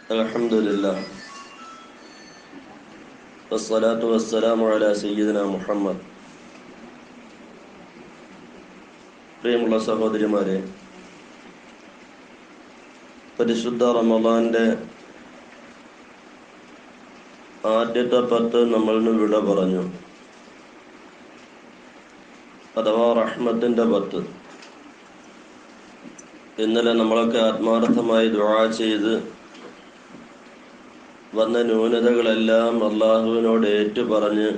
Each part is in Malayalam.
الحمد لله والصلاة والسلام على سيدنا മുഹമ്മദ് പ്രിയമുള്ള സഹോദരിമാരെ പരിശുദ്ധ റമദാന്റെ ആദ്യത്തെ പത്ത് നമ്മളിന് വിട പറഞ്ഞു അഥവാ റഹ്മത്തിന്റെ പത്ത് ഇന്നലെ നമ്മളൊക്കെ ആത്മാർത്ഥമായി ദുആ ചെയ്ത് വന്ന ന്യൂനതകളെല്ലാം അള്ളാഹുവിനോട് ഏറ്റു പറഞ്ഞ്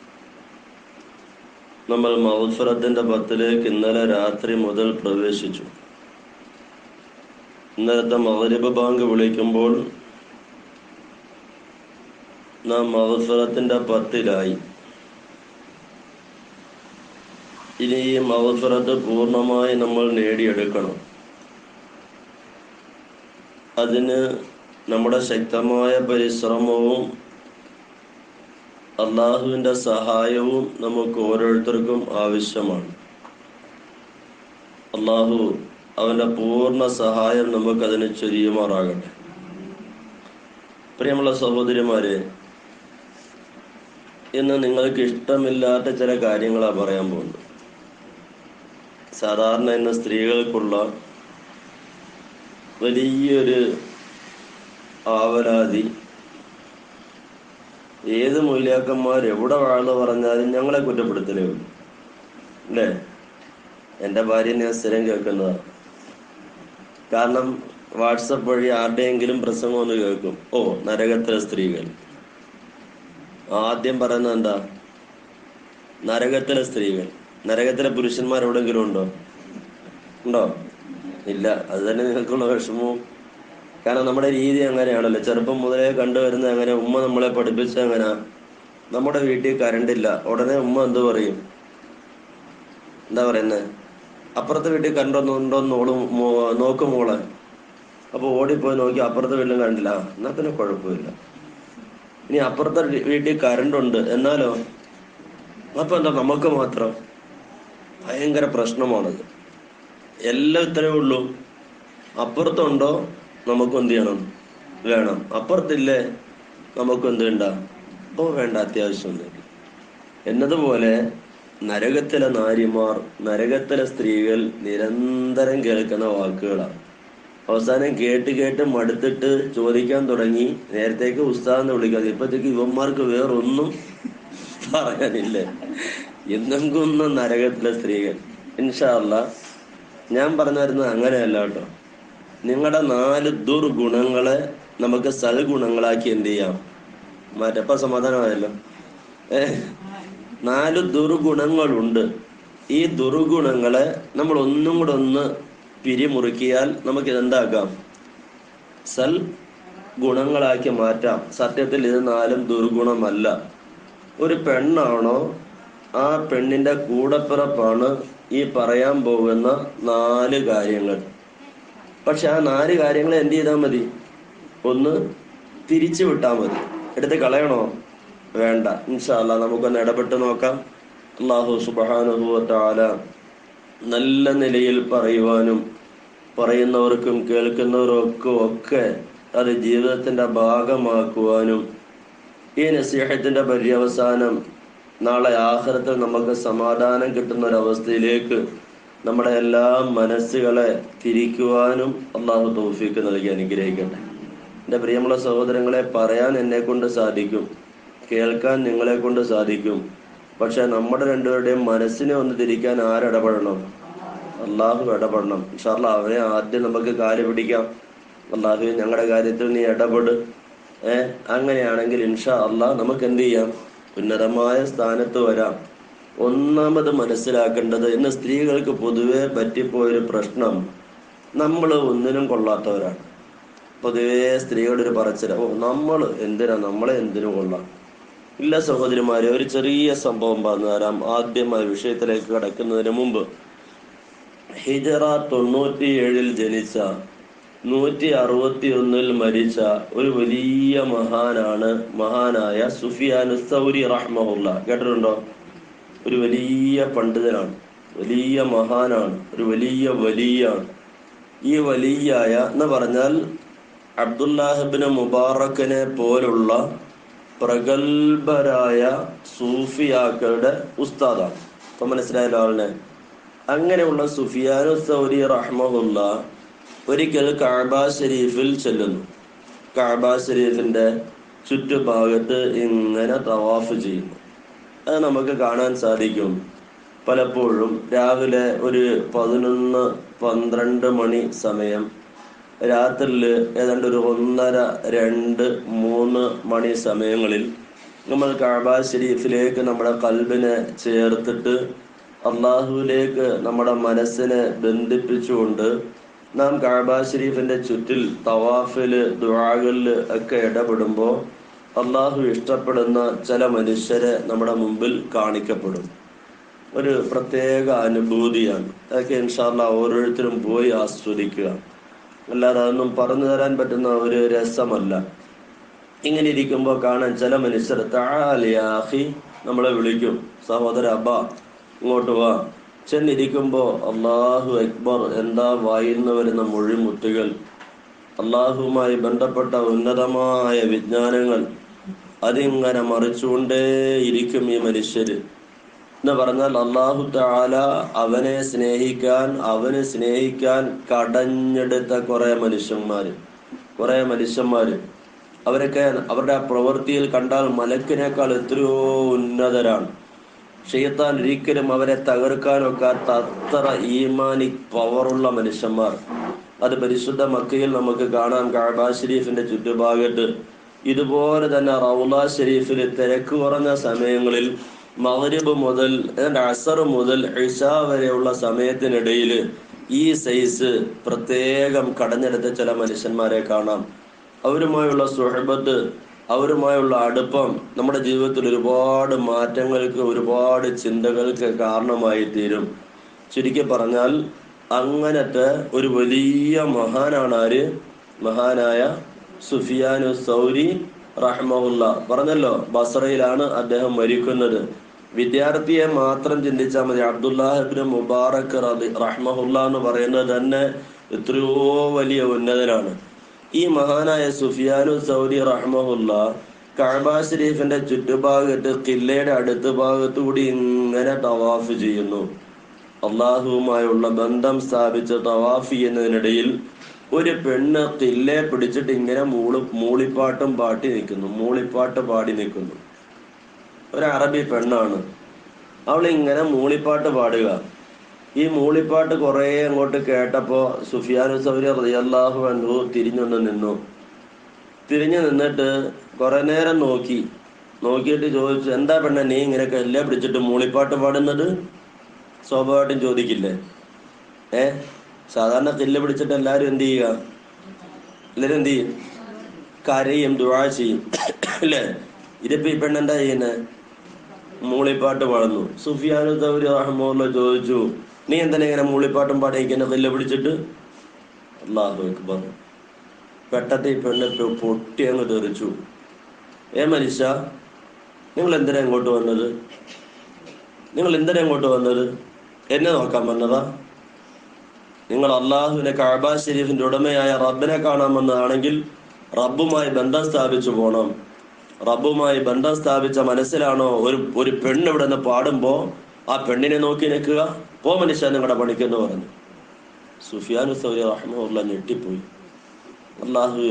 നമ്മൾ മൗഫറത്തിന്റെ പത്തിലേക്ക് ഇന്നലെ രാത്രി മുതൽ പ്രവേശിച്ചു ഇന്നലത്തെ മൗരിബ് ബാങ്ക് വിളിക്കുമ്പോൾ നാം മൗഫറത്തിന്റെ പത്തിലായി ഇനി ഈ മൗഫറത്ത് പൂർണ്ണമായി നമ്മൾ നേടിയെടുക്കണം അതിന് നമ്മുടെ ശക്തമായ പരിശ്രമവും അള്ളാഹുവിൻ്റെ സഹായവും നമുക്ക് ഓരോരുത്തർക്കും ആവശ്യമാണ് അള്ളാഹു അവൻ്റെ പൂർണ്ണ സഹായം നമുക്കതിന് ചൊരിയുമാറാകട്ടെ പ്രിയമുള്ള സഹോദരിമാരെ ഇന്ന് നിങ്ങൾക്ക് ഇഷ്ടമില്ലാത്ത ചില കാര്യങ്ങളാണ് പറയാൻ പോകുന്നത് സാധാരണ ഇന്ന് സ്ത്രീകൾക്കുള്ള വലിയൊരു ആവലാതി ഏത് മൂല്യാക്കന്മാർ എവിടെ വാഴ്ന്നു പറഞ്ഞാലും ഞങ്ങളെ കുറ്റപ്പെടുത്തലേ ഉള്ളൂ അല്ലേ എൻ്റെ ഭാര്യ ഞാൻ സ്ഥിരം കേൾക്കുന്നതാണ് കാരണം വാട്സപ്പ് വഴി ആരുടെയെങ്കിലും പ്രസംഗം ഒന്ന് കേൾക്കും ഓ നരകത്തിലെ സ്ത്രീകൾ ആദ്യം പറയുന്നത് എന്താ നരകത്തിലെ സ്ത്രീകൾ നരകത്തിലെ പുരുഷന്മാർ എവിടെയെങ്കിലും ഉണ്ടോ ഉണ്ടോ ഇല്ല അത് തന്നെ നിങ്ങൾക്കുള്ള വിഷമവും കാരണം നമ്മുടെ രീതി അങ്ങനെയാണല്ലോ ചെറുപ്പം മുതലേ കണ്ടുവരുന്ന അങ്ങനെ ഉമ്മ നമ്മളെ പഠിപ്പിച്ച അങ്ങനെ നമ്മുടെ വീട്ടിൽ കറണ്ട് ഇല്ല ഉടനെ ഉമ്മ എന്ത് പറയും എന്താ പറയുന്നത് അപ്പുറത്തെ വീട്ടിൽ കറണ്ട് ഉണ്ടോ നോളും നോക്കും മോളെ അപ്പോൾ ഓടിപ്പോയി നോക്കി അപ്പുറത്തെ വീട്ടിലും കറണ്ടില്ല ആ എന്നാ പിന്നെ കുഴപ്പമില്ല ഇനി അപ്പുറത്തെ വീട്ടിൽ കറണ്ട് ഉണ്ട് എന്നാലോ അപ്പൊ എന്താ നമുക്ക് മാത്രം ഭയങ്കര പ്രശ്നമാണത് എല്ലാം ഇത്രയേ ഉള്ളൂ അപ്പുറത്തുണ്ടോ നമുക്ക് എന്ത് ചെയ്യണം വേണം അപ്പുറത്തില്ലേ നമുക്ക് എന്ത് വേണ്ട ഓ വേണ്ട അത്യാവശ്യമൊന്നും എന്നതുപോലെ നരകത്തിലെ നാരിമാർ നരകത്തിലെ സ്ത്രീകൾ നിരന്തരം കേൾക്കുന്ന വാക്കുകളാണ് അവസാനം കേട്ട് കേട്ട് മടുത്തിട്ട് ചോദിക്കാൻ തുടങ്ങി നേരത്തേക്ക് ഉസ്താദെന്ന് വിളിക്കാതെ ഇപ്പത്തേക്ക് ഇവന്മാർക്ക് വേറൊന്നും പറയാനില്ലേ എന്നെങ്കൊന്നും നരകത്തിലെ സ്ത്രീകൾ ഇൻഷാല്ല ഞാൻ പറഞ്ഞു വരുന്നത് അങ്ങനെയല്ല കേട്ടോ നിങ്ങളുടെ നാല് ദുർഗുണങ്ങളെ നമുക്ക് സൽഗുണങ്ങളാക്കി എന്ത് ചെയ്യാം മാറ്റപ്പ സമാധാനമായല്ലോ ഏ നാല് ദുർഗുണങ്ങളുണ്ട് ഈ ദുർഗുണങ്ങളെ നമ്മൾ ഒന്നും കൂടെ ഒന്ന് പിരിമുറുക്കിയാൽ നമുക്ക് ഇതെന്താക്കാം സൽ ഗുണങ്ങളാക്കി മാറ്റാം സത്യത്തിൽ ഇത് നാലും ദുർഗുണമല്ല ഒരു പെണ്ണാണോ ആ പെണ്ണിന്റെ കൂടപ്പിറപ്പാണ് ഈ പറയാൻ പോകുന്ന നാല് കാര്യങ്ങൾ പക്ഷെ ആ നാല് കാര്യങ്ങൾ എന്ത് ചെയ്താൽ മതി ഒന്ന് തിരിച്ചു വിട്ടാൽ മതി എടുത്ത് കളയണോ വേണ്ട ഇൻഷാല്ല നമുക്കൊന്ന് ഇടപെട്ട് നോക്കാം അള്ളാഹു സുബാനുഭവത്താല നല്ല നിലയിൽ പറയുവാനും പറയുന്നവർക്കും കേൾക്കുന്നവർക്കും ഒക്കെ അത് ജീവിതത്തിന്റെ ഭാഗമാക്കുവാനും ഈ നസീഹത്തിന്റെ പര്യവസാനം നാളെ ആഹ്റത്തിൽ നമുക്ക് സമാധാനം കിട്ടുന്ന ഒരവസ്ഥയിലേക്ക് നമ്മുടെ എല്ലാ മനസ്സുകളെ തിരിക്കുവാനും അള്ളാഹു തൗഫീക്ക് നൽകി അനുഗ്രഹിക്കട്ടെ എൻ്റെ പ്രിയമുള്ള സഹോദരങ്ങളെ പറയാൻ എന്നെ കൊണ്ട് സാധിക്കും കേൾക്കാൻ നിങ്ങളെ കൊണ്ട് സാധിക്കും പക്ഷെ നമ്മുടെ രണ്ടുപേരുടെയും മനസ്സിനെ ഒന്ന് തിരിക്കാൻ ആരിടപെടണം അള്ളാഹു ഇടപെടണം ഇൻഷാല്ല അവനെ ആദ്യം നമുക്ക് കാല് പിടിക്കാം അള്ളാഹു ഞങ്ങളുടെ കാര്യത്തിൽ നീ ഇടപെട് ഏ അങ്ങനെയാണെങ്കിൽ ഇൻഷാ അള്ളാഹ് നമുക്ക് എന്ത് ചെയ്യാം ഉന്നതമായ സ്ഥാനത്ത് വരാം ഒന്നാമത് മനസ്സിലാക്കേണ്ടത് ഇന്ന് സ്ത്രീകൾക്ക് പൊതുവെ പറ്റിപ്പോയൊരു പ്രശ്നം നമ്മൾ ഒന്നിനും കൊള്ളാത്തവരാണ് പൊതുവേ സ്ത്രീകളുടെ ഒരു പറച്ചില ഓ നമ്മൾ എന്തിനാ നമ്മളെ എന്തിനു കൊള്ളാം ഇല്ല സഹോദരിമാരെ ഒരു ചെറിയ സംഭവം പറഞ്ഞു തരാം ആദ്യമായി വിഷയത്തിലേക്ക് കടക്കുന്നതിന് മുമ്പ് ഹിജറ തൊണ്ണൂറ്റിയേഴിൽ ജനിച്ച നൂറ്റി അറുപത്തി ഒന്നിൽ മരിച്ച ഒരു വലിയ മഹാനാണ് മഹാനായ സുഫിയാൻ സൗരി റഹ്മുല്ല കേട്ടിട്ടുണ്ടോ ഒരു വലിയ പണ്ഡിതനാണ് വലിയ മഹാനാണ് ഒരു വലിയ വലിയാണ് ഈ വലിയായ എന്ന് പറഞ്ഞാൽ അബ്ദുല്ലാഹിബിന് മുബാറക്കിനെ പോലുള്ള പ്രഗത്ഭരായ സൂഫിയാക്കളുടെ ഉസ്താദാണ് ഇപ്പൊ മനസ്സിലായല്ലോ ആളിനെ അങ്ങനെയുള്ള സുഫിയാനു സൗരി റഹ്മുല്ല ഒരിക്കൽ കാബ ഷരീഫിൽ ചെല്ലുന്നു കാബ ഷരീഫിന്റെ ചുറ്റുഭാഗത്ത് ഇങ്ങനെ തവാഫ് ചെയ്യുന്നു അത് നമുക്ക് കാണാൻ സാധിക്കും പലപ്പോഴും രാവിലെ ഒരു പതിനൊന്ന് പന്ത്രണ്ട് മണി സമയം രാത്രിയിൽ ഏതാണ്ട് ഒരു ഒന്നര രണ്ട് മൂന്ന് മണി സമയങ്ങളിൽ നമ്മൾ കാബ ഷരീഫിലേക്ക് നമ്മുടെ കൽബിനെ ചേർത്തിട്ട് അള്ളാഹുവിലേക്ക് നമ്മുടെ മനസ്സിനെ ബന്ധിപ്പിച്ചുകൊണ്ട് നാം കാബ ഷരീഫിന്റെ ചുറ്റിൽ തവാഫില് ദുആകളില് ഒക്കെ ഇടപെടുമ്പോൾ അള്ളാഹു ഇഷ്ടപ്പെടുന്ന ചില മനുഷ്യരെ നമ്മുടെ മുമ്പിൽ കാണിക്കപ്പെടും ഒരു പ്രത്യേക അനുഭൂതിയാണ് അതൊക്കെ ഇൻഷാല്ല ഓരോരുത്തരും പോയി ആസ്വദിക്കുക അല്ലാതെ അതൊന്നും പറഞ്ഞു തരാൻ പറ്റുന്ന ഒരു രസമല്ല ഇങ്ങനെ ഇരിക്കുമ്പോൾ കാണാൻ ചില മനുഷ്യർ താലിയാഹി നമ്മളെ വിളിക്കും സഹോദര അബ്ബ ഇങ്ങോട്ട് വാ ചെന്നിരിക്കുമ്പോ അള്ളാഹു അക്ബർ എന്താ വായിന്ന് വരുന്ന മൊഴിമുത്തുകൾ അള്ളാഹുവുമായി ബന്ധപ്പെട്ട ഉന്നതമായ വിജ്ഞാനങ്ങൾ അതിങ്ങനെ മറിച്ചുകൊണ്ടേ ഇരിക്കും ഈ മനുഷ്യര് എന്ന് പറഞ്ഞാൽ അള്ളാഹു താല അവനെ സ്നേഹിക്കാൻ അവന് സ്നേഹിക്കാൻ കടഞ്ഞെടുത്ത കുറെ മനുഷ്യന്മാര് കുറെ മനുഷ്യന്മാര് അവരൊക്കെ അവരുടെ ആ പ്രവൃത്തിയിൽ കണ്ടാൽ മലക്കിനേക്കാൾ എത്രയോ ഉന്നതരാണ് ഷെയ്ത്താൻ ഒരിക്കലും അവരെ തകർക്കാനൊക്കാത്ത അത്ര ഈമാനിക് പവറുള്ള മനുഷ്യന്മാർ അത് പരിശുദ്ധ മക്കയിൽ നമുക്ക് കാണാം കാബ ഷരീഫിന്റെ ചുറ്റുഭാഗത്ത് ഇതുപോലെ തന്നെ റൗല ഷരീഫിൽ തിരക്ക് കുറഞ്ഞ സമയങ്ങളിൽ മഗ്രിബ് മുതൽ ഏതാണ്ട് അസർ മുതൽ ഇഷ വരെയുള്ള സമയത്തിനിടയിൽ ഈ സൈസ് പ്രത്യേകം കടഞ്ഞെടുത്ത ചില മനുഷ്യന്മാരെ കാണാം അവരുമായുള്ള സുഹബത്ത് അവരുമായുള്ള അടുപ്പം നമ്മുടെ ജീവിതത്തിൽ ഒരുപാട് മാറ്റങ്ങൾക്ക് ഒരുപാട് ചിന്തകൾക്ക് കാരണമായി തീരും ചുരുക്കി പറഞ്ഞാൽ അങ്ങനത്തെ ഒരു വലിയ മഹാനാണ് ആര് മഹാനായ സുഫിയാനു സൗരി റഹ്മുല്ല പറഞ്ഞല്ലോ ബസറയിലാണ് അദ്ദേഹം മരിക്കുന്നത് വിദ്യാർത്ഥിയെ മാത്രം ചിന്തിച്ചാൽ മതി അബ്ദുല്ലാഹിബിന് മുബാറക് റഹ്മുല്ല എന്ന് പറയുന്നത് തന്നെ എത്രയോ വലിയ ഉന്നതനാണ് ഈ മഹാനായ സുഫിയാനു സൗരി റഹ്മുല്ല കഅബ ഷരീഫിന്റെ ചുറ്റുഭാഗത്ത് കില്ലയുടെ അടുത്ത ഭാഗത്തു കൂടി ഇങ്ങനെ തവാഫ് ചെയ്യുന്നു അള്ളാഹുവുമായുള്ള ബന്ധം സ്ഥാപിച്ച് തവാഫ് ചെയ്യുന്നതിനിടയിൽ ഒരു പെണ്ണ് കില്ലെ പിടിച്ചിട്ട് ഇങ്ങനെ മൂളി മൂളിപ്പാട്ടും പാട്ടി നിൽക്കുന്നു മൂളിപ്പാട്ട് പാടി നിൽക്കുന്നു ഒരു അറബി പെണ്ണാണ് അവൾ ഇങ്ങനെ മൂളിപ്പാട്ട് പാടുക ഈ മൂളിപ്പാട്ട് കുറെ അങ്ങോട്ട് കേട്ടപ്പോ സുഫിയാനു സൗരി റളിയല്ലാഹു അൻഹു തിരിഞ്ഞൊന്ന് നിന്നു തിരിഞ്ഞു നിന്നിട്ട് കുറെ നേരം നോക്കി നോക്കിയിട്ട് ചോദിച്ചു എന്താ പെണ്ണ നീ ഇങ്ങനെ കല്ലെ പിടിച്ചിട്ട് മൂളിപ്പാട്ട് പാടുന്നത് സ്വാഭാവികമായിട്ടും ചോദിക്കില്ലേ ഏ സാധാരണ കില്ല് പിടിച്ചിട്ട് എല്ലാരും എന്ത് ചെയ്യുക എല്ലാരും എന്ത് ചെയ്യും കരയും ദുഴ ചെയ്യും അല്ലേ ഇതിപ്പോ ഈ പെണ്ണെന്താ ചെയ്യുന്നത് മൂളിപ്പാട്ട് പാടുന്നു സുഫിയാനു തൗരി റഹ്മുള്ള ചോദിച്ചു നീ എന്തിനാ ഇങ്ങനെ മൂളിപ്പാട്ടും പാടിയിരിക്കുന്ന കില്ല് പിടിച്ചിട്ട് അള്ളാഹു അക്ബർ പെട്ടത്തെ ഈ പെണ്ണ് പൊ- പൊട്ടി അങ്ങ് തെറിച്ചു ഏ മനുഷ്യ നിങ്ങൾ എന്തിനാ ഇങ്ങോട്ട് വന്നത് നിങ്ങൾ എന്തിനാ ഇങ്ങോട്ട് വന്നത് എന്നെ നോക്കാൻ വന്നതാ നിങ്ങൾ അള്ളാഹുവിനെ കാബ ഷരീഫിന്റെ ഉടമയായ റബ്ബിനെ കാണാൻ വന്നതാണെങ്കിൽ റബ്ബുമായി ബന്ധം സ്ഥാപിച്ചു പോണം റബ്ബുമായി ബന്ധം സ്ഥാപിച്ച മനസ്സിലാണോ ഒരു ഒരു പെണ്ണ് ഇവിടെ നിന്ന് പാടുമ്പോ ആ പെണ്ണിനെ നോക്കി നിൽക്കുക പോ മനുഷ്യ നിങ്ങളുടെ പണിക്കെന്ന് പറഞ്ഞു സുഫിയാനു സൗരി റഹ്മുള്ള ഞെട്ടിപ്പോയി അള്ളാഹുവേ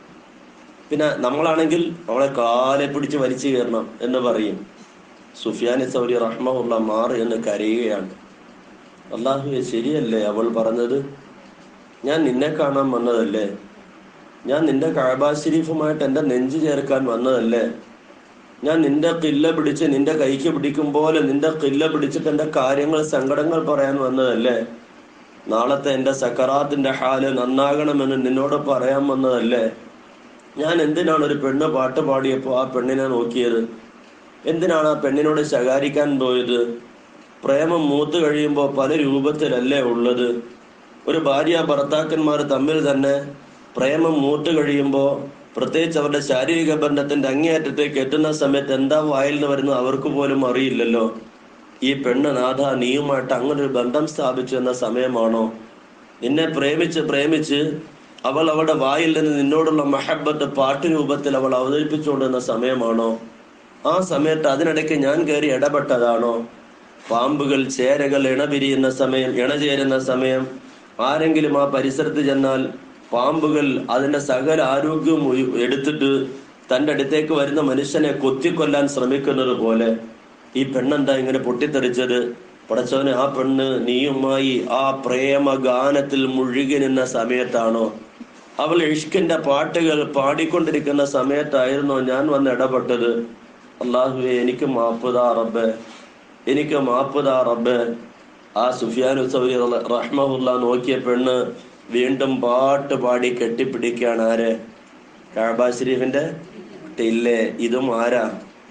പിന്നെ നമ്മളാണെങ്കിൽ അവളെ കാലെ പിടിച്ച് വലിച്ചു കയറണം എന്ന് പറയും സുഫിയാൻ സൗരി റഹ്മുള്ള മാറി എന്ന് കരയുകയാണ് അള്ളാഹുവെ ശരിയല്ലേ അവൾ പറഞ്ഞത് ഞാൻ നിന്നെ കാണാൻ വന്നതല്ലേ ഞാൻ നിന്റെ കാബാ ഷരീഫുമായിട്ട് എൻ്റെ നെഞ്ചു ചേർക്കാൻ വന്നതല്ലേ ഞാൻ നിന്റെ കില്ല പിടിച്ച് നിന്റെ കൈക്ക് പിടിക്കും പോലെ നിന്റെ കില്ല പിടിച്ചിട്ട് എൻ്റെ കാര്യങ്ങൾ സങ്കടങ്ങൾ പറയാൻ വന്നതല്ലേ നാളത്തെ എൻ്റെ സക്കറാത്തിന്റെ ഹാല് നന്നാകണമെന്ന് നിന്നോട് പറയാൻ വന്നതല്ലേ ഞാൻ എന്തിനാണ് ഒരു പെണ്ണ് പാട്ട് പാടിയപ്പോൾ ആ പെണ്ണിനെ നോക്കിയത് എന്തിനാണ് ആ പെണ്ണിനോട് ശകാരിക്കാൻ പോയത് പ്രേമം മൂത്ത് കഴിയുമ്പോൾ പല രൂപത്തിലല്ലേ ഉള്ളത് ഒരു ഭാര്യ ഭർത്താക്കന്മാർ തമ്മിൽ തന്നെ പ്രേമം മൂത്ത് കഴിയുമ്പോൾ പ്രത്യേകിച്ച് അവരുടെ ശാരീരിക ബന്ധത്തിന്റെ അങ്ങേയറ്റത്തേക്ക് എത്തുന്ന സമയത്ത് എന്താ വായിൽ നിന്ന് വരുന്നത് അവർക്ക് പോലും അറിയില്ലല്ലോ ഈ പെണ്ണ് നാഥ നീയുമായിട്ട് അങ്ങനെ ഒരു ബന്ധം സ്ഥാപിച്ചു എന്ന സമയമാണോ നിന്നെ പ്രേമിച്ച് പ്രേമിച്ച് അവൾ അവളുടെ വായിൽ നിന്ന് നിന്നോടുള്ള മഹബത്ത് പാട്ട് രൂപത്തിൽ അവൾ അവതരിപ്പിച്ചുകൊണ്ടിരുന്ന സമയമാണോ ആ സമയത്ത് അതിനിടയ്ക്ക് ഞാൻ കയറി ഇടപെട്ടതാണോ പാമ്പുകൾ ചേരകൾ ഇണപിരിയുന്ന സമയം ഇണചേരുന്ന സമയം ആരെങ്കിലും ആ പരിസരത്ത് ചെന്നാൽ പാമ്പുകൾ അതിന്റെ സകല ആരോഗ്യവും ഉയ- എടുത്തിട്ട് തന്റെ അടുത്തേക്ക് വരുന്ന മനുഷ്യനെ കൊത്തിക്കൊല്ലാൻ ശ്രമിക്കുന്നത് പോലെ ഈ പെണ്ണെന്താ ഇങ്ങനെ പൊട്ടിത്തെറിച്ചത് പടച്ചവനെ ആ പെണ്ണ് നീയുമായി ആ പ്രേമ ഗാനത്തിൽ മുഴുകി നിന്ന സമയത്താണോ അവൾ ഇഷ്കിന്റെ പാട്ടുകൾ പാടിക്കൊണ്ടിരിക്കുന്ന സമയത്തായിരുന്നോ ഞാൻ വന്ന് ഇടപെട്ടത് അള്ളാഹുവെ എനിക്ക് മാപ്പുതാ റബ്ബെ എനിക്ക് മാപ്പുതാ റബ്ബെ ആ സുഫിയാനു സൗരി റഹ്മുല്ല നോക്കിയ പെണ്ണ് വീണ്ടും പാട്ട് പാടി കെട്ടിപ്പിടിക്കുകയാണ് ആര് കാബ ഷരീഫിന്റെ ഇല്ലേ ഇതും ആരാ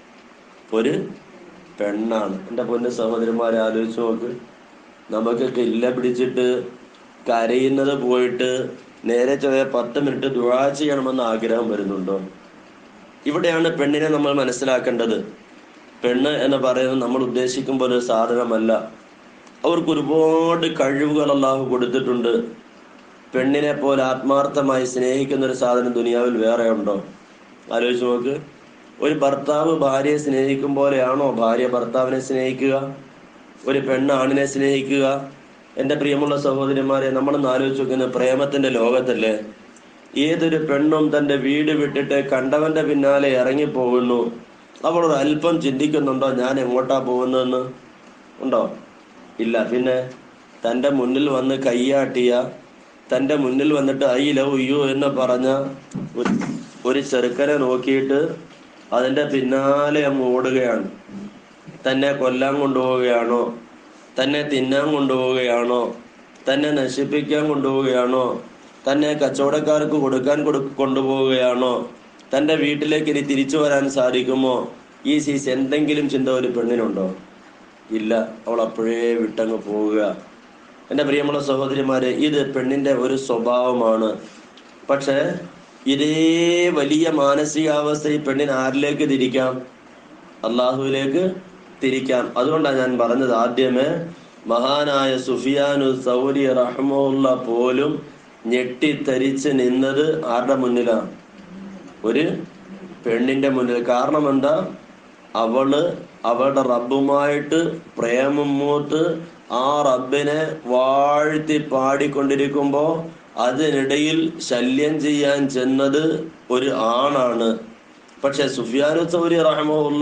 ഒരു പെണ്ണാണ് എൻ്റെ പൊന്നു സഹോദരന്മാരെ ആലോചിച്ച് നോക്ക് നമുക്ക് കില്ല പിടിച്ചിട്ട് കരയുന്നത് പോയിട്ട് നേരെ ചെറിയ പത്ത് മിനിറ്റ് ദുഴ ചെയ്യണമെന്ന് ആഗ്രഹം വരുന്നുണ്ടോ ഇവിടെയാണ് പെണ്ണിനെ നമ്മൾ മനസ്സിലാക്കേണ്ടത് പെണ്ണ് എന്ന് പറയുന്നത് നമ്മൾ ഉദ്ദേശിക്കുമ്പോൾ ഒരു സാധനമല്ല അവർക്ക് ഒരുപാട് കഴിവുകൾ അള്ളാഹു കൊടുത്തിട്ടുണ്ട് പെണ്ണിനെ പോലെ ആത്മാർത്ഥമായി സ്നേഹിക്കുന്ന ഒരു സാധനം ദുനിയാവിൽ വേറെ ഉണ്ടോ ആലോചിച്ച് നോക്ക് ഒരു ഭർത്താവ് ഭാര്യയെ സ്നേഹിക്കും പോലെയാണോ ഭാര്യ ഭർത്താവിനെ സ്നേഹിക്കുക ഒരു പെണ്ണ് ആണിനെ സ്നേഹിക്കുക എൻ്റെ പ്രിയമുള്ള സഹോദരിമാരെ നമ്മളൊന്ന് ആലോചിച്ച് നോക്കുന്ന പ്രേമത്തിന്റെ ലോകത്തല്ലേ ഏതൊരു പെണ്ണും തന്റെ വീട് വിട്ടിട്ട് കണ്ടവന്റെ പിന്നാലെ ഇറങ്ങിപ്പോകുന്നു അവൾ ഒരു അല്പം ചിന്തിക്കുന്നുണ്ടോ ഞാൻ എങ്ങോട്ടാ പോകുന്നതെന്ന് ഉണ്ടോ ഇല്ല പിന്നെ തന്റെ മുന്നിൽ വന്ന് കയ്യാട്ടിയ തന്റെ മുന്നിൽ വന്നിട്ട് ഐ ലവ് യു എന്ന് പറഞ്ഞ ഒരു ഒരു ചെറുക്കനെ നോക്കിയിട്ട് അതിന്റെ പിന്നാലെ അങ്ങ് ഓടുകയാണ് തന്നെ കൊല്ലാൻ കൊണ്ടുപോവുകയാണോ തന്നെ തിന്നാൻ കൊണ്ടുപോവുകയാണോ തന്നെ നശിപ്പിക്കാൻ കൊണ്ടുപോവുകയാണോ തന്നെ കച്ചവടക്കാർക്ക് കൊടുക്കാൻ കൊടു കൊണ്ടുപോവുകയാണോ തന്റെ വീട്ടിലേക്ക് ഇനി തിരിച്ചു വരാൻ സാധിക്കുമോ ഈ സീസ് എന്തെങ്കിലും ചിന്ത ഒരു പെണ്ണിനുണ്ടോ ഇല്ല അവൾ അപ്പോഴേ വിട്ടങ്ങ് പോവുക എൻ്റെ പ്രിയമുള്ള സഹോദരിമാരെ ഇത് പെണ്ണിന്റെ ഒരു സ്വഭാവമാണ് പക്ഷേ ഇതേ വലിയ മാനസികാവസ്ഥ ഈ പെണ്ണിന് ആരിലേക്ക് തിരിക്കാം അള്ളാഹുവിലേക്ക് തിരിക്കാം അതുകൊണ്ടാണ് ഞാൻ പറഞ്ഞത് ആദ്യമേ മഹാനായ സുഫിയാനു സൗരി റഹ്മുള്ള പോലും ഞെട്ടിത്തരിച്ച് നിന്നത് ആരുടെ മുന്നിലാണ് ഒരു പെണ്ണിന്റെ മുന്നിൽ കാരണം എന്താ അവള് അവളുടെ റബ്ബുമായിട്ട് പ്രേമം മൂത്ത് ആ റബ്ബിനെ വാഴ്ത്തി പാടിക്കൊണ്ടിരിക്കുമ്പോ അതിനിടയിൽ ശല്യം ചെയ്യാൻ ചെന്നത് ഒരു ആണാണ് പക്ഷെ സുഫിയാനു സൗരി റഹമുള്ള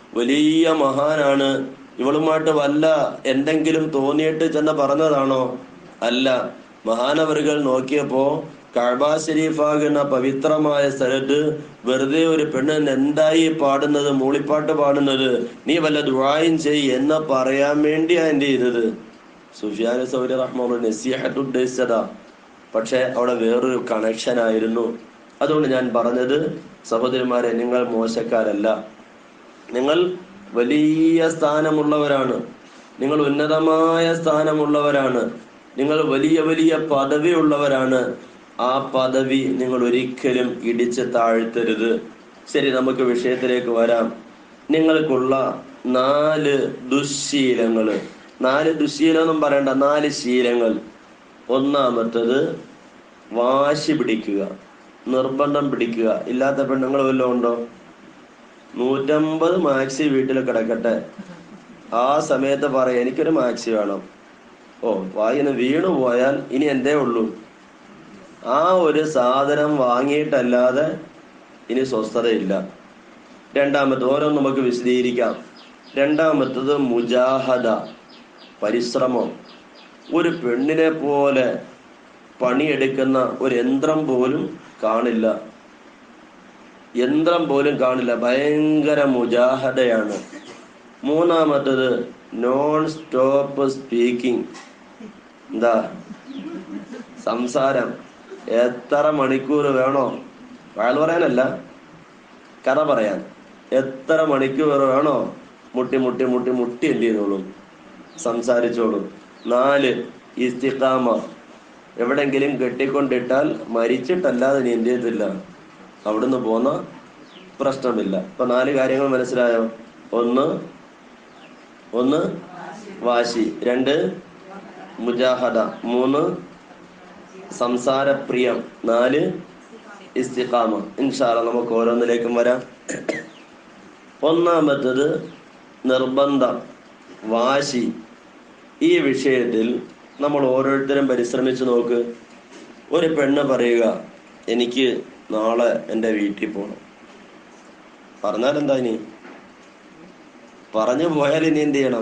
വലിയ മഹാനാണ് ഇവളുമായിട്ട് വല്ല എന്തെങ്കിലും തോന്നിയിട്ട് ചെന്ന് പറഞ്ഞതാണോ അല്ല മഹാനവറുകൾ നോക്കിയപ്പോ കഅബ ഷരീഫാകുന്ന പവിത്രമായ സ്ഥലത്ത് വെറുതെ ഒരു പെണ്ണ് എന്തായി പാടുന്നത് മൂളിപ്പാട്ട് പാടുന്നത് നീ വല്ല ദുആയും ചെയ് എന്ന് പറയാൻ വേണ്ടിയാ എന്റെ ചെയ്തത് സുഫിയാൻ സൗരി റഹ്മാൻ നസീഹത്ത് ഉദ്ദേശിച്ചതാ പക്ഷെ അവിടെ വേറൊരു കണക്ഷൻ ആയിരുന്നു അതുകൊണ്ട് ഞാൻ പറഞ്ഞത് സഹോദരിമാരെ നിങ്ങൾ മോശക്കാരല്ല നിങ്ങൾ വലിയ സ്ഥാനമുള്ളവരാണ് നിങ്ങൾ ഉന്നതമായ സ്ഥാനമുള്ളവരാണ് നിങ്ങൾ വലിയ വലിയ പദവി ഉള്ളവരാണ് ആ പദവി നിങ്ങൾ ഒരിക്കലും ഇടിച്ച് താഴ്ത്തരുത് ശരി നമുക്ക് വിഷയത്തിലേക്ക് വരാം നിങ്ങൾക്കുള്ള നാല് ദുശ്ശീലങ്ങൾ നാല് ദുശ്ശീലം എന്നും പറയണ്ട നാല് ശീലങ്ങൾ ഒന്നാമത്തത് വാശി പിടിക്കുക നിർബന്ധം പിടിക്കുക ഇല്ലാത്ത പെണ്ണുങ്ങൾ വല്ലതും ഉണ്ടോ നൂറ്റമ്പത് മാക്സി വീട്ടിൽ കിടക്കട്ടെ ആ സമയത്ത് പറയാം എനിക്കൊരു മാക്സി വേണം ഓ വായിന്ന് വീണു പോയാൽ ഇനി എന്തേ ഉള്ളൂ ആ ഒരു സാധനം വാങ്ങിയിട്ടല്ലാതെ ഇനി സ്വസ്ഥതയില്ല രണ്ടാമത് ഓരോന്ന് നമുക്ക് വിശദീകരിക്കാം രണ്ടാമത്തത് മുജാഹദ പരിശ്രമം ഒരു പെണ്ണിനെ പോലെ പണിയെടുക്കുന്ന ഒരു യന്ത്രം പോലും കാണില്ല യന്ത്രം പോലും കാണില്ല ഭയങ്കര മുജാഹദയാണ് മൂന്നാമത്തത് നോൺ സ്റ്റോപ്പ് സ്പീക്കിംഗ് എന്താ സംസാരം എത്ര മണിക്കൂർ വേണോ വയൽ പറയാനല്ല കഥ പറയാൻ എത്ര മണിക്കൂർ വേണോ മുട്ടി മുട്ടി മുട്ടി മുട്ടി എന്ത് ചെയ്തോളും സംസാരിച്ചോളും നാല് ഇസ്തിഖാമ എവിടെങ്കിലും കെട്ടിക്കൊണ്ടിട്ടാൽ മരിച്ചിട്ടല്ലാതെ നീ എന്ത് ചെയ്തില്ല അവിടുന്ന് പോന്ന പ്രശ്നമില്ല ഇപ്പൊ നാല് കാര്യങ്ങൾ മനസ്സിലായോ ഒന്ന് ഒന്ന് വാശി രണ്ട് മുജാഹദ മൂന്ന് സംസാരപ്രിയം നാല് ഇസ്തിഖാമ ഇൻഷാല്ല നമുക്ക് ഓരോന്നിലേക്കും വരാം ഒന്നാമത്തത് നിർബന്ധം വാശി ഈ വിഷയത്തിൽ നമ്മൾ ഓരോരുത്തരും പരിശ്രമിച്ചു നോക്ക് ഒരു പെണ്ണ് പറയുക എനിക്ക് നാളെ എൻ്റെ വീട്ടിൽ പോകണം പറഞ്ഞാൽ എന്താ ഇനി പറഞ്ഞു പോയാൽ ഇനി എന്ത് ചെയ്യണം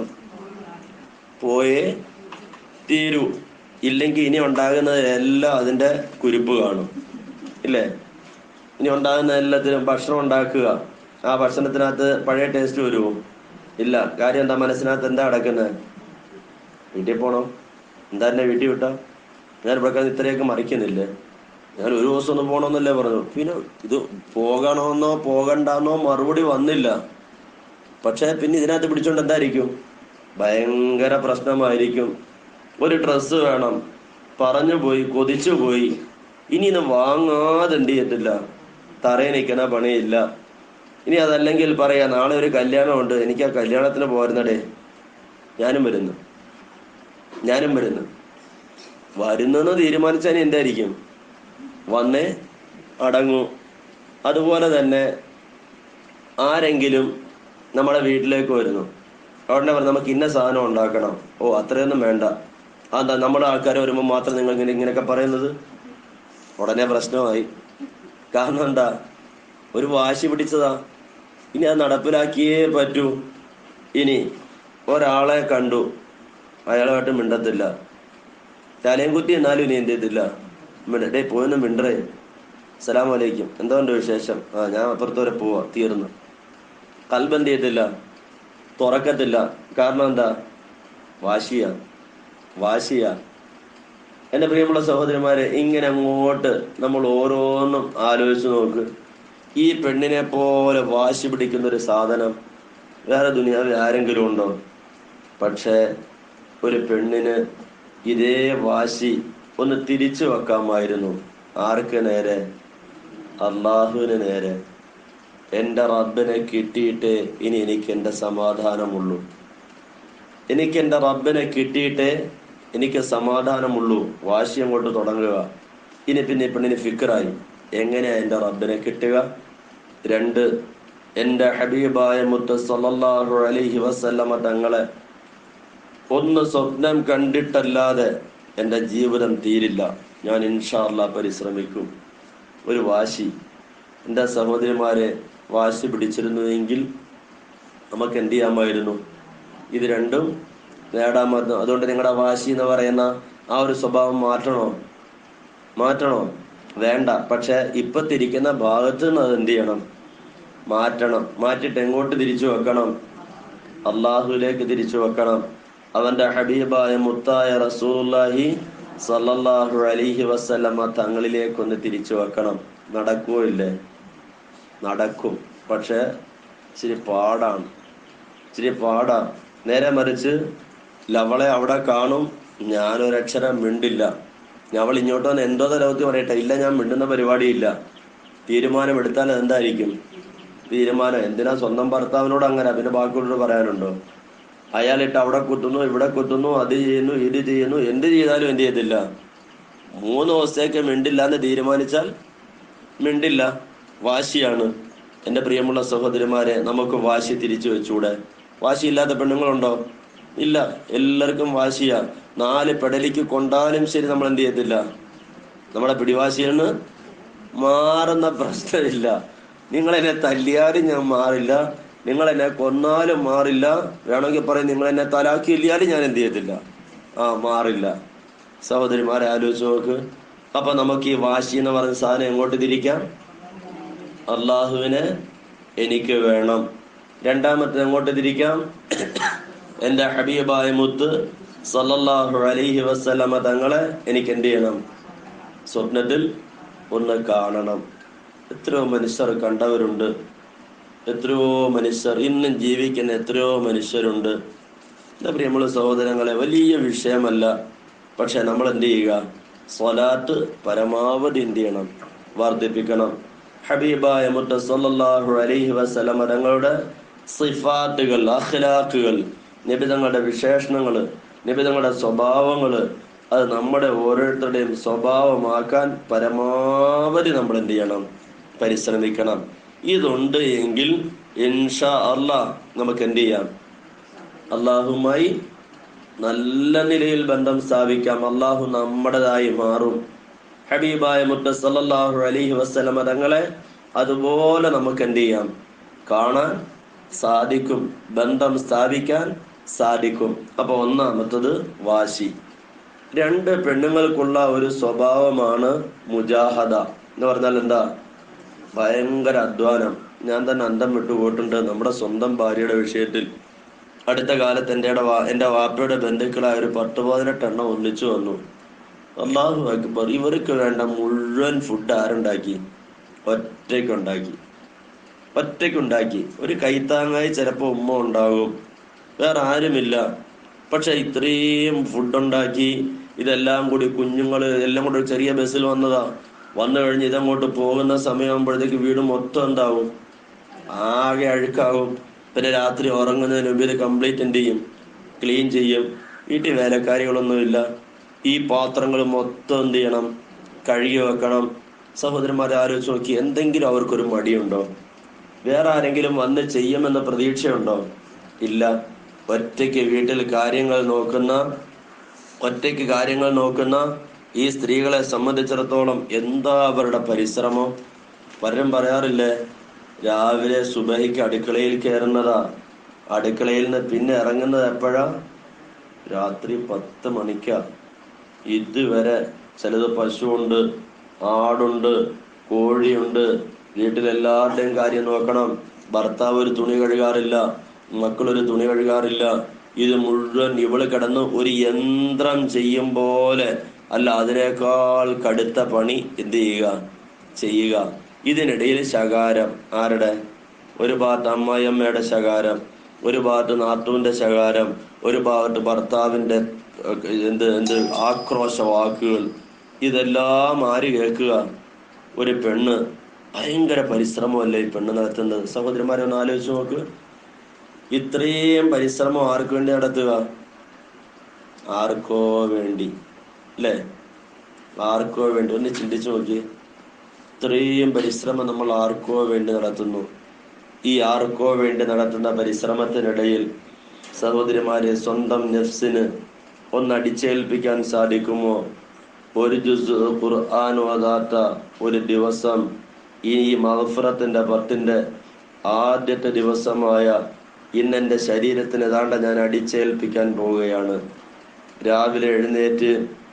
പോയേ തീരൂ ഇല്ലെങ്കിൽ ഇനി ഉണ്ടാകുന്നതിലെല്ലാം അതിന്റെ കുരുപ്പ് കാണും ഇല്ലേ ഇനി ഉണ്ടാകുന്ന എല്ലാത്തിനും ഭക്ഷണം ഉണ്ടാക്കുക ആ ഭക്ഷണത്തിനകത്ത് പഴയ ടേസ്റ്റ് വരുമോ ഇല്ല കാര്യം എന്താ മനസ്സിനകത്ത് എന്താ കിടക്കുന്നത് വീട്ടിൽ പോണോ എന്താ എന്നെ വീട്ടിൽ വിട്ടാ ഞാൻ ഇവിടെ ഇത്രയൊക്കെ മറിക്കുന്നില്ലേ ഞാൻ ഒരു ദിവസം ഒന്ന് പോകണമെന്നല്ലേ പറഞ്ഞു പിന്നെ ഇത് പോകണമെന്നോ പോകണ്ടെന്നോ മറുപടി വന്നില്ല പക്ഷെ പിന്നെ ഇതിനകത്ത് പിടിച്ചോണ്ട് എന്തായിരിക്കും ഭയങ്കര പ്രശ്നമായിരിക്കും ഒരു ഡ്രസ്സ് വേണം പറഞ്ഞു പോയി കൊതിച്ചു പോയി ഇനി ഇത് വാങ്ങാതെ എന്ത് ചെയ്യത്തില്ല തറയിൽ നിൽക്കുന്ന പണിയില്ല ഇനി അതല്ലെങ്കിൽ പറയാ നാളെ ഒരു കല്യാണമുണ്ട് എനിക്ക് ആ കല്യാണത്തിന് പോരുന്നടേ ഞാനും വരുന്നു ഞാനും വരുന്നു വരുന്നെന്ന് തീരുമാനിച്ചാൽ എന്തായിരിക്കും വന്നേ അടങ്ങൂ അതുപോലെ തന്നെ ആരെങ്കിലും നമ്മുടെ വീട്ടിലേക്ക് വരുന്നു ഉടനെ പറഞ്ഞു നമുക്ക് ഇന്ന സാധനം ഉണ്ടാക്കണം ഓ അത്രയൊന്നും വേണ്ട അതെന്താ നമ്മുടെ ആൾക്കാർ വരുമ്പോൾ മാത്രം നിങ്ങൾ ഇങ്ങനെ ഇങ്ങനെയൊക്കെ പറയുന്നത് ഉടനെ പ്രശ്നമായി കാരണം എന്താ ഒരു വാശി പിടിച്ചതാ ഇനി അത് നടപ്പിലാക്കിയേ പറ്റൂ ഇനി ഒരാളെ കണ്ടു അയാളുമായിട്ട് മിണ്ടത്തില്ല തലയും കുത്തി എന്നാലും ഇനി എന്ത് ചെയ്തില്ല മിണ്ട ഡേ പോയൊന്നും മിണ്ടറേ സലാം വലൈക്കും എന്തുകൊണ്ട് വിശേഷം ആ ഞാൻ അപ്പുറത്ത് വരെ പോവാ തീർന്നു കൽബ് എന്ത് ചെയ്യത്തില്ല തുറക്കത്തില്ല കാരണം എന്താ വാശിയാ വാശിയാ എന്റെ പ്രിയമുള്ള സഹോദരന്മാരെ ഇങ്ങനെ അങ്ങോട്ട് നമ്മൾ ഓരോന്നും ആലോചിച്ച് നോക്ക് ഈ പെണ്ണിനെ പോലെ വാശി പിടിക്കുന്ന ഒരു സാധനം വേറെ ദുനിയാവിൽ ആരെങ്കിലും ഉണ്ടോ പക്ഷേ ഒരു പെണ്ണിന് ഇതേ വാശി ഒന്ന് തിരിച്ചു വെക്കാമായിരുന്നു ആർക്ക് നേരെ അള്ളാഹുവിന് നേരെ എൻ്റെ റബ്ബിനെ കിട്ടിയിട്ടേ ഇനി എനിക്ക് എൻ്റെ സമാധാനമുള്ളൂ എനിക്ക് എൻ്റെ റബ്ബിനെ കിട്ടിയിട്ടേ എനിക്ക് സമാധാനമുള്ളൂ വാശി അങ്ങോട്ട് തുടങ്ങുക ഇനി പിന്നെ പെണ്ണിന് ഫിക്കറായി എങ്ങനെയാ എൻ്റെ റബ്ബിനെ കിട്ടുക രണ്ട് എൻ്റെ ഹബീബായ മുത്ത സല്ലല്ലാഹു അലൈഹി വസല്ലമ തങ്ങളെ ഒന്ന് സ്വപ്നം കണ്ടിട്ടല്ലാതെ എൻ്റെ ജീവിതം തീരില്ല ഞാൻ ഇൻഷാല്ല പരിശ്രമിക്കും ഒരു വാശി എൻ്റെ സഹോദരിമാരെ വാശി പിടിച്ചിരുന്നുവെങ്കിൽ നമുക്ക് എന്ത് ചെയ്യാമായിരുന്നു ഇത് രണ്ടും നേടാമായിരുന്നു അതുകൊണ്ട് നിങ്ങളുടെ വാശി എന്ന് പറയുന്ന ആ ഒരു സ്വഭാവം മാറ്റണോ മാറ്റണോ വേണ്ട പക്ഷെ ഇപ്പൊ തിരിക്കുന്ന ഭാഗത്ത് നിന്ന് അത് എന്ത് ചെയ്യണം മാറ്റണം മാറ്റിയിട്ട് എങ്ങോട്ട് തിരിച്ചു വെക്കണം അള്ളാഹുലേക്ക് തിരിച്ചു വെക്കണം അവന്റെ ഹബീബായ മുത്തായ റസൂലുള്ളാഹി സല്ലല്ലാഹു അലൈഹി വസല്ലമ തങ്ങളിലേക്കൊന്ന് തിരിച്ചു വെക്കണം നടക്കുമോ ഇല്ലേ നടക്കും പക്ഷെ ഇച്ചിരി പാടാണ് ഇച്ചിരി പാടാ നേരെ മറിച്ച് ലവളെ അവിടെ കാണും ഞാനൊരക്ഷരം മിണ്ടില്ല അവൾ ഇങ്ങോട്ട് വന്ന് എന്തോ തലവത്തി പറയട്ടെ ഇല്ല ഞാൻ മിണ്ടുന്ന പരിപാടിയില്ല തീരുമാനമെടുത്താൽ എന്തായിരിക്കും തീരുമാനം എന്തിനാ സ്വന്തം ഭർത്താവിനോട് അങ്ങനെ പിന്നെ ബാക്കിയുള്ളവരോട് പറയാനുണ്ടോ അയാളിട്ട് അവിടെ കുത്തുന്നു ഇവിടെ കുത്തുന്നു അത് ചെയ്യുന്നു ഇത് ചെയ്യുന്നു എന്ത് ചെയ്താലും എന്ത് ചെയ്തില്ല മൂന്ന് ദിവസത്തേക്ക് മിണ്ടില്ല എന്ന് തീരുമാനിച്ചാൽ മിണ്ടില്ല വാശിയാണ് എൻ്റെ പ്രിയമുള്ള സഹോദരിമാരെ നമുക്ക് വാശി തിരിച്ചു വെച്ചൂടെ വാശിയില്ലാത്ത പെണ്ണുങ്ങളുണ്ടോ ഇല്ല എല്ലാവർക്കും വാശിയാ നാല് പെടലിക്ക് കൊണ്ടാലും ശരി നമ്മൾ എന്ത് ചെയ്യത്തില്ല നമ്മുടെ പിടിവാശിയാണ് മാറുന്ന പ്രശ്നമില്ല നിങ്ങൾ എന്നെ തല്ലിയാലും ഞാൻ മാറില്ല നിങ്ങൾ എന്നെ കൊന്നാലും മാറില്ല വേണമെങ്കിൽ പറയും നിങ്ങൾ എന്നെ തലാക്കിയില്ലാലും ഞാൻ എന്ത് ചെയ്യത്തില്ല ആ മാറില്ല സഹോദരിമാരെ ആലോചിച്ച് നോക്ക് അപ്പൊ നമുക്ക് ഈ വാശി എന്ന് പറയുന്ന സാധനം എങ്ങോട്ട് തിരിക്കാം അള്ളാഹുവിനെ എനിക്ക് വേണം രണ്ടാമത്തെ എങ്ങോട്ട് തിരിക്കാം എൻ്റെ ഹബീബായ മുത്ത് സല്ലല്ലാഹു അലൈഹി വസല്ലമ തങ്ങളെ എനിക്ക് എന്ത് ചെയ്യണം സ്വപ്നത്തിൽ ഒന്ന് കാണണം എത്രയോ മനുഷ്യർ കണ്ടവരുണ്ട് എത്രയോ മനുഷ്യർ ഇന്നും ജീവിക്കുന്ന എത്രയോ മനുഷ്യരുണ്ട് എന്താ പ്രിയമുള്ള സഹോദരങ്ങളെ വലിയ വിഷയമല്ല പക്ഷെ നമ്മൾ എന്ത് ചെയ്യുക സ്വലാത്ത് പരമാവധി എന്ത് ചെയ്യണം വർദ്ധിപ്പിക്കണം ഹബീബായ മുത്ത സല്ലല്ലാഹു അലൈഹി വസല്ലമ തങ്ങളുടെ സിഫാത്തുകൾ അഖ്ലാഖുകൾ നിബിതങ്ങളുടെ വിശേഷണങ്ങൾ നിബിതങ്ങളുടെ സ്വഭാവങ്ങൾ അത് നമ്മുടെ ഓരോരുത്തരുടെയും സ്വഭാവമാക്കാൻ പരമാവധി നമ്മൾ എന്ത് ചെയ്യണം പരിശ്രമിക്കണം ഇതുണ്ട് എങ്കിൽ ഇൻഷാ അല്ലാ നമുക്ക് എന്ത് ചെയ്യാം അള്ളാഹുമായി നല്ല നിലയിൽ ബന്ധം സ്ഥാപിക്കാം അള്ളാഹു നമ്മുടേതായി മാറും ഹബീബായ മുത്ത സല്ലല്ലാഹു അലൈഹി വസല്ലമ തങ്ങളെ അതുപോലെ നമുക്ക് എന്ത് ചെയ്യാം കാണാൻ സാധിക്കും ബന്ധം സ്ഥാപിക്കാൻ സാധിക്കും അപ്പൊ ഒന്നാമത്തത് വാശി രണ്ട് പെണ്ണുങ്ങൾക്കുള്ള ഒരു സ്വഭാവമാണ് മുജാഹദ എന്ന് പറഞ്ഞാൽ എന്താ ഭയങ്കര അധ്വാനം ഞാൻ തന്നെ അന്തം വിട്ടു പോയിട്ടുണ്ട് നമ്മുടെ സ്വന്തം ഭാര്യയുടെ വിഷയത്തിൽ അടുത്ത കാലത്ത് എൻ്റെ എൻ്റെ വാപ്പയുടെ ബന്ധുക്കളായ ഒരു പത്ത് പതിനെട്ട് എണ്ണം ഒന്നിച്ചു വന്നു അള്ളാഹു അക്ബർ ഇവർക്ക് വേണ്ട മുഴുവൻ ഫുഡ് ആരുണ്ടാക്കി ഒറ്റയ്ക്കുണ്ടാക്കി ഒറ്റയ്ക്കുണ്ടാക്കി ഒരു കൈത്താങ്ങായി ചിലപ്പോൾ ഉമ്മ ഉണ്ടാകും വേറെ ആരുമില്ല പക്ഷെ ഇത്രയും ഫുഡ് ഉണ്ടാക്കി ഇതെല്ലാം കൂടി കുഞ്ഞുങ്ങൾ എല്ലാം കൂടി ഒരു ചെറിയ ബസ്സിൽ വന്നതാ വന്നു കഴിഞ്ഞ് ഇതങ്ങോട്ട് പോകുന്ന സമയമാകുമ്പോഴത്തേക്ക് വീട് മൊത്തം എന്താവും ആകെ അഴുക്കാകും പിന്നെ രാത്രി ഉറങ്ങുന്നതിന് മുമ്പ് ഇത് കംപ്ലീറ്റ് എന്ത് ചെയ്യും ക്ലീൻ ചെയ്യും വീട്ടിൽ വേലക്കാരികളൊന്നുമില്ല ഈ പാത്രങ്ങൾ മൊത്തം എന്ത് ചെയ്യണം കഴുകി വെക്കണം സഹോദരന്മാരെ ആലോചിച്ച് നോക്കി എന്തെങ്കിലും അവർക്കൊരു മടിയുണ്ടോ വേറെ ആരെങ്കിലും വന്ന് ചെയ്യുമെന്ന പ്രതീക്ഷയുണ്ടോ ഇല്ല ഒറ്റയ്ക്ക് വീട്ടിൽ കാര്യങ്ങൾ നോക്കുന്ന ഒറ്റയ്ക്ക് കാര്യങ്ങൾ നോക്കുന്ന ഈ സ്ത്രീകളെ സംബന്ധിച്ചിടത്തോളം എന്താ അവരുടെ പരിശ്രമം പലരും പറയാറില്ലേ രാവിലെ സുബഹിക്ക് അടുക്കളയിൽ കയറുന്നതാ അടുക്കളയിൽ നിന്ന് പിന്നെ ഇറങ്ങുന്നത് എപ്പോഴാ രാത്രി പത്ത് മണിക്കാ ഇതുവരെ ചിലത് പശുവുണ്ട് ആടുണ്ട് കോഴിയുണ്ട് വീട്ടിലെല്ലാവരുടെയും കാര്യം നോക്കണം ഭർത്താവ് ഒരു തുണി കഴുകാറില്ല മക്കളൊരു തുണി കഴുകാറില്ല ഇത് മുഴുവൻ ഇവള് കിടന്ന് ഒരു യന്ത്രം ചെയ്യും പോലെ അല്ല അതിനേക്കാൾ കടുത്ത പണി എന്ത് ചെയ്യുക ചെയ്യുക ഇതിനിടയിൽ ശകാരം ആരുടെ ഒരു ഭാഗത്ത് അമ്മായിയമ്മയുടെ ശകാരം ഒരു ഭാഗത്ത് നാത്തൂന്റെ ശകാരം ഒരു ഭാഗത്ത് ഭർത്താവിന്റെ ഏഹ്, എന്ത് എന്ത് ആക്രോശ വാക്കുകൾ ഇതെല്ലാം ആര് കേൾക്കുക ഒരു പെണ്ണ് ഭയങ്കര പരിശ്രമമല്ലേ ഈ പെണ്ണ് നടത്തുന്നത് സഹോദരന്മാരെ ഒന്ന് ആലോചിച്ച് നോക്ക് ഇത്രയും പരിശ്രമം ആർക്ക് വേണ്ടി നടത്തുക ആർക്കോ വേണ്ടി അല്ലേ ആർക്കോ വേണ്ടി ഒന്ന് ചിന്തിച്ചു നോക്കി ഇത്രയും പരിശ്രമം നമ്മൾ ആർക്കോ വേണ്ടി നടത്തുന്നു ഈ ആർക്കോ വേണ്ടി നടത്തുന്ന പരിശ്രമത്തിനിടയിൽ സഹോദരിമാരെ സ്വന്തം നെഫ്സിന് ഒന്ന് അടിച്ചേൽപ്പിക്കാൻ സാധിക്കുമോ ഒരു ജുസ് ഖുർആൻ ഓതാത്ത ഒരു ദിവസം ഈ മഹഫറത്തിന്റെ പത്തിന്റെ ആദ്യത്തെ ദിവസമായ ഇന്നെന്റെ ശരീരത്തിന് ഏതാണ്ട ഞാൻ അടിച്ചേൽപ്പിക്കാൻ പോവുകയാണ് രാവിലെ എഴുന്നേറ്റ്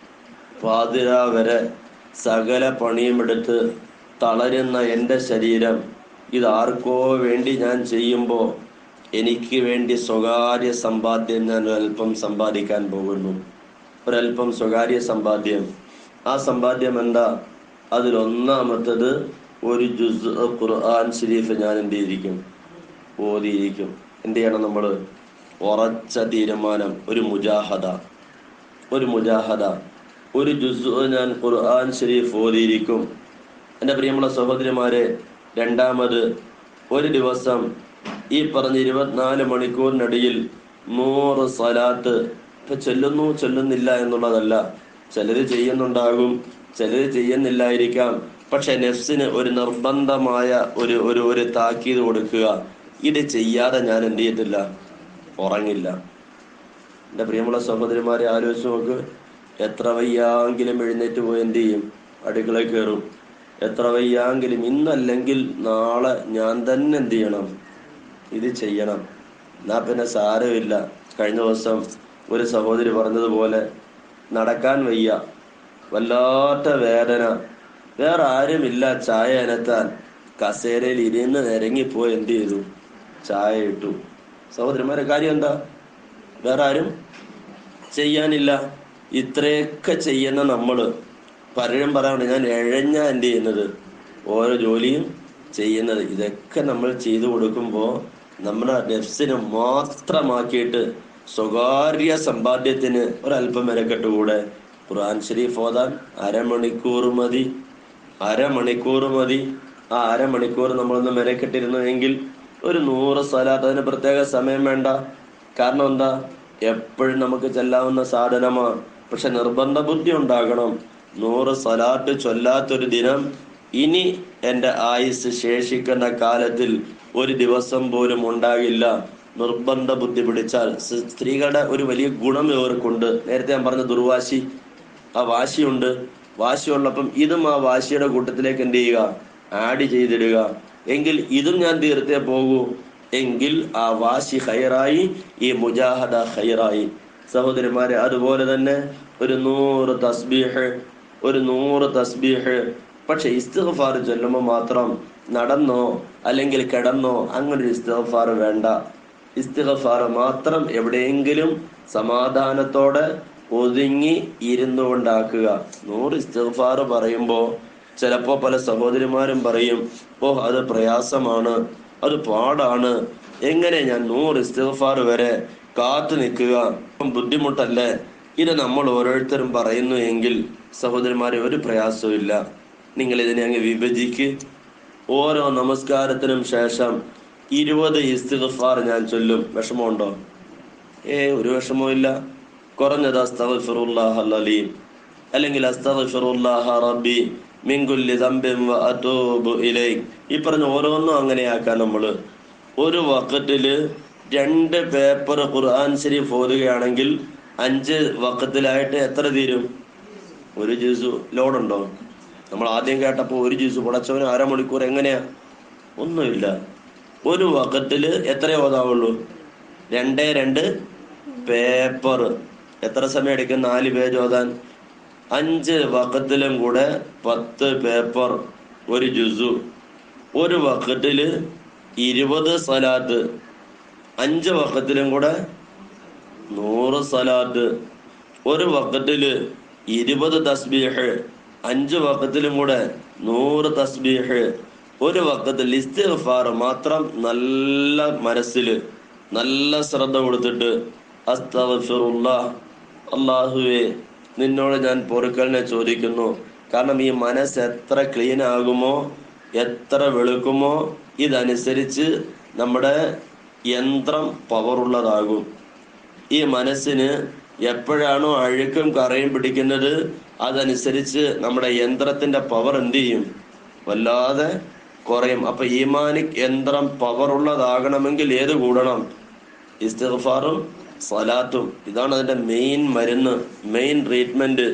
പാതിര വരെ സകല പണിയും എടുത്ത് തളരുന്ന എൻ്റെ ശരീരം ഇത് ആർക്കോ വേണ്ടി ഞാൻ ചെയ്യുമ്പോൾ എനിക്ക് വേണ്ടി സ്വകാര്യ സമ്പാദ്യം ഞാൻ ഒരല്പം സമ്പാദിക്കാൻ പോകുന്നു ഒരല്പം സ്വകാര്യ സമ്പാദ്യം ആ സമ്പാദ്യം എന്താ അതിലൊന്നാമത്തത് ഒരു ജുസ് ഖുർആൻ ഷരീഫ് ഞാൻ എന്ത് ചെയ്തിരിക്കും ഓതിയിരിക്കും എന്ത് ചെയ്യണം നമ്മൾ ഉറച്ച തീരുമാനം ഒരു മുജാഹദ ഒരു മുജാഹദ ഒരു ജുസ് ഞാൻ ഖുർആൻ ഷരീഫ് ഓതിയിരിക്കും എൻ്റെ പ്രിയമുള്ള സഹോദരിമാരെ രണ്ടാമത് ഒരു ദിവസം ഈ പറഞ്ഞ ഇരുപത്തിനാല് മണിക്കൂറിനിടയിൽ നൂറ് സലാത്ത് ഇപ്പൊ ചൊല്ലുന്നു ചൊല്ലുന്നില്ല എന്നുള്ളതല്ല ചിലര് ചെയ്യുന്നുണ്ടാകും ചിലര് ചെയ്യുന്നില്ലായിരിക്കാം പക്ഷെ നെഫ്സിന് ഒരു നിർബന്ധമായ ഒരു ഒരു ഒരു താക്കീത് കൊടുക്കുക ഇത് ചെയ്യാതെ ഞാൻ എന്ത് ചെയ്യത്തില്ല ഉറങ്ങില്ല എൻ്റെ പ്രിയമുള്ള സഹോദരിമാരെ ആലോചിച്ച് നോക്ക് എത്ര വയ്യാങ്കിലും എഴുന്നേറ്റ് പോയി എന്ത് ചെയ്യും അടുക്കളയിൽ കയറും എത്ര വയ്യാങ്കിലും ഇന്നല്ലെങ്കിൽ നാളെ ഞാൻ തന്നെ എന്ത് ചെയ്യണം ഇത് ചെയ്യണം എന്നാ പിന്നെ സാരമില്ല കഴിഞ്ഞ ദിവസം ഒരു സഹോദരി പറഞ്ഞതുപോലെ നടക്കാൻ വയ്യ വല്ലാത്ത വേദന വേറെ ആരുമില്ല ചായ അനത്താൻ കസേരയിൽ ഇരുന്ന് നിരങ്ങിപ്പോയി എന്ത് ചെയ്തു ചായ ഇട്ടു സഹോദരിമാരെ കാര്യം എന്താ വേറെ ആരും ചെയ്യാനില്ല ഇത്രയൊക്കെ ചെയ്യുന്ന നമ്മള് പലരും പറയാണ് ഞാൻ എഴഞ്ഞ എന്ത് ചെയ്യുന്നത് ഓരോ ജോലിയും ചെയ്യുന്നത് ഇതൊക്കെ നമ്മൾ ചെയ്തു കൊടുക്കുമ്പോൾ നമ്മുടെ നെഫ്സിന് മാത്രമാക്കിയിട്ട് സ്വകാര്യ സമ്പാദ്യത്തിന് ഒരല്പം മെനക്കെട്ട് കൂടെ ഖുർആൻ ഷരീഫ് ഓതാൻ അരമണിക്കൂർ മതി അരമണിക്കൂർ മതി ആ അരമണിക്കൂർ നമ്മളൊന്ന് മെനക്കെട്ടിരുന്നു എങ്കിൽ ഒരു നൂറ് സ്ഥലത്ത് അതിന് പ്രത്യേക സമയം വേണ്ട കാരണം എന്താ എപ്പോഴും നമുക്ക് ചെല്ലാവുന്ന സാധനമാ പക്ഷെ നിർബന്ധ ബുദ്ധി ഉണ്ടാകണം നൂറ് സലാത്ത് ചൊല്ലാത്തൊരു ദിനം ഇനി എൻ്റെ ആയുസ് ശേഷിക്കുന്ന കാലത്തിൽ ഒരു ദിവസം പോലും ഉണ്ടാകില്ല നിർബന്ധ ബുദ്ധി പിടിച്ചാൽ സ് സ്ത്രീകളുടെ ഒരു വലിയ ഗുണം ഇവർക്കുണ്ട് നേരത്തെ ഞാൻ പറഞ്ഞ ദുർവാശി ആ വാശിയുണ്ട് വാശിയുള്ളപ്പം ഇതും ആ വാശിയുടെ കൂട്ടത്തിലേക്ക് എന്ത് ചെയ്യുക ആഡ് ചെയ്തിടുക എങ്കിൽ ഇതും ഞാൻ തീർത്തേ പോകൂ എങ്കിൽ ആ വാശി ഹൈറായി ഈ മുജാഹദ ഹൈറായി സഹോദരിമാരെ അതുപോലെ തന്നെ ഒരു നൂറ് തസ്ബീഹ് ഒരു നൂറ് തസ്ബീഹ് പക്ഷെ ഇസ്തിഗ്ഫാർ ചൊല്ലുമ്പോൾ മാത്രം നടന്നോ അല്ലെങ്കിൽ കിടന്നോ അങ്ങനെ ഒരു ഇസ്തിഗ്ഫാർ വേണ്ട ഇസ്തിഗ്ഫാർ മാത്രം എവിടെയെങ്കിലും സമാധാനത്തോടെ ഒതുങ്ങി ഇരുന്നു കൊണ്ടാക്കുക നൂറ് ഇസ്തിഗ്ഫാർ പറയുമ്പോൾ ചിലപ്പോൾ പല സഹോദരിമാരും പറയും ഓ അത് പ്രയാസമാണ് അത് പാടാണ് എങ്ങനെ ഞാൻ നൂറ് ഇസ്തിഗ്ഫാർ വരെ കാത്തു നിൽക്കുക ബുദ്ധിമുട്ടല്ലേ ഇത് നമ്മൾ ഓരോരുത്തരും പറയുന്നു എങ്കിൽ സഹോദരന്മാരെ ഒരു പ്രയാസവും ഇല്ല നിങ്ങൾ ഇതിനെ അങ്ങ് വിഭജിക്ക് ഓരോ നമസ്കാരത്തിനും ശേഷം ഇരുപത് ഇസ്തിഗ്ഫാർ ഞാൻ ചൊല്ലും വിഷമമുണ്ടോ ഏ ഒരു വിഷമവും ഇല്ല കുറഞ്ഞത് അസ്തഗ്ഫിറുല്ലാഹ അലീം അല്ലെങ്കിൽ അസ്തഗ്ഫിറുല്ലാഹ റബ്ബി മിൻ കുല്ലി ദംബിൻ വ അതൂബു ഇലൈഹി ഈ പറഞ്ഞ ഓരോന്നും അങ്ങനെയാക്കാൻ നമ്മൾ ഒരു വക്കത്തില് രണ്ട് പേപ്പർ ഖുർആൻ ശരീഫ് ഓതുകയാണെങ്കിൽ അഞ്ച് വക്കത്തിലായിട്ട് എത്ര തീരും ഒരു ജ്യൂസ് ലോഡുണ്ടോ നമ്മൾ ആദ്യം കേട്ടപ്പോൾ ഒരു ജ്യൂസ് പുടച്ചവന് അരമണിക്കൂർ എങ്ങനെയാ ഒന്നുമില്ല ഒരു വക്കത്തില് എത്ര ഓതാവുള്ളൂ രണ്ടേ രണ്ട് പേപ്പർ എത്ര സമയം എടുക്കും നാല് പേജ് ഓതാൻ അഞ്ച് വക്കത്തിലും കൂടെ പത്ത് പേപ്പർ ഒരു ജുസു ഒരു വക്കത്തില് ഇരുപത് സലാത്ത് അഞ്ച് വക്കത്തിലും കൂടെ നൂറ് സലാത്ത് ഒരു വക്കത്തില് ഇരുപത് തസ്ബീഹ് അഞ്ച് വക്കത്തിലും കൂടെ നൂറ് തസ്ബീഹ് ഒരു വക്കത്തിൽ ഇസ്തിഗ്ഫാർ മാത്രം നല്ല മനസ്സില് നല്ല ശ്രദ്ധ കൊടുത്തിട്ട് അസ്തഗ്ഫിറുല്ലാ അള്ളാഹുവേ നിന്നോട് ഞാൻ പൊറുക്കലിനെ ചോദിക്കുന്നു കാരണം ഈ മനസ്സ് എത്ര ക്ലീൻ ആകുമോ എത്ര വെളുക്കുമോ ഇതനുസരിച്ച് നമ്മുടെ യന്ത്രം പവറുള്ളതാകും ഈ മനസ്സിന് എപ്പോഴാണോ അഴുക്കും കറയും പിടിക്കുന്നത് അതനുസരിച്ച് നമ്മുടെ യന്ത്രത്തിന്റെ പവർ എന്ത് ചെയ്യും വല്ലാതെ കുറയും അപ്പൊ ഈമാനിക് യന്ത്രം പവർ ഉള്ളതാകണമെങ്കിൽ ഏത് കൂടണം ഇസ്തിഗ്ഫാറും സലാത്തും ഇതാണ് അതിന്റെ മെയിൻ മരുന്ന് മെയിൻ ട്രീറ്റ്മെന്റ്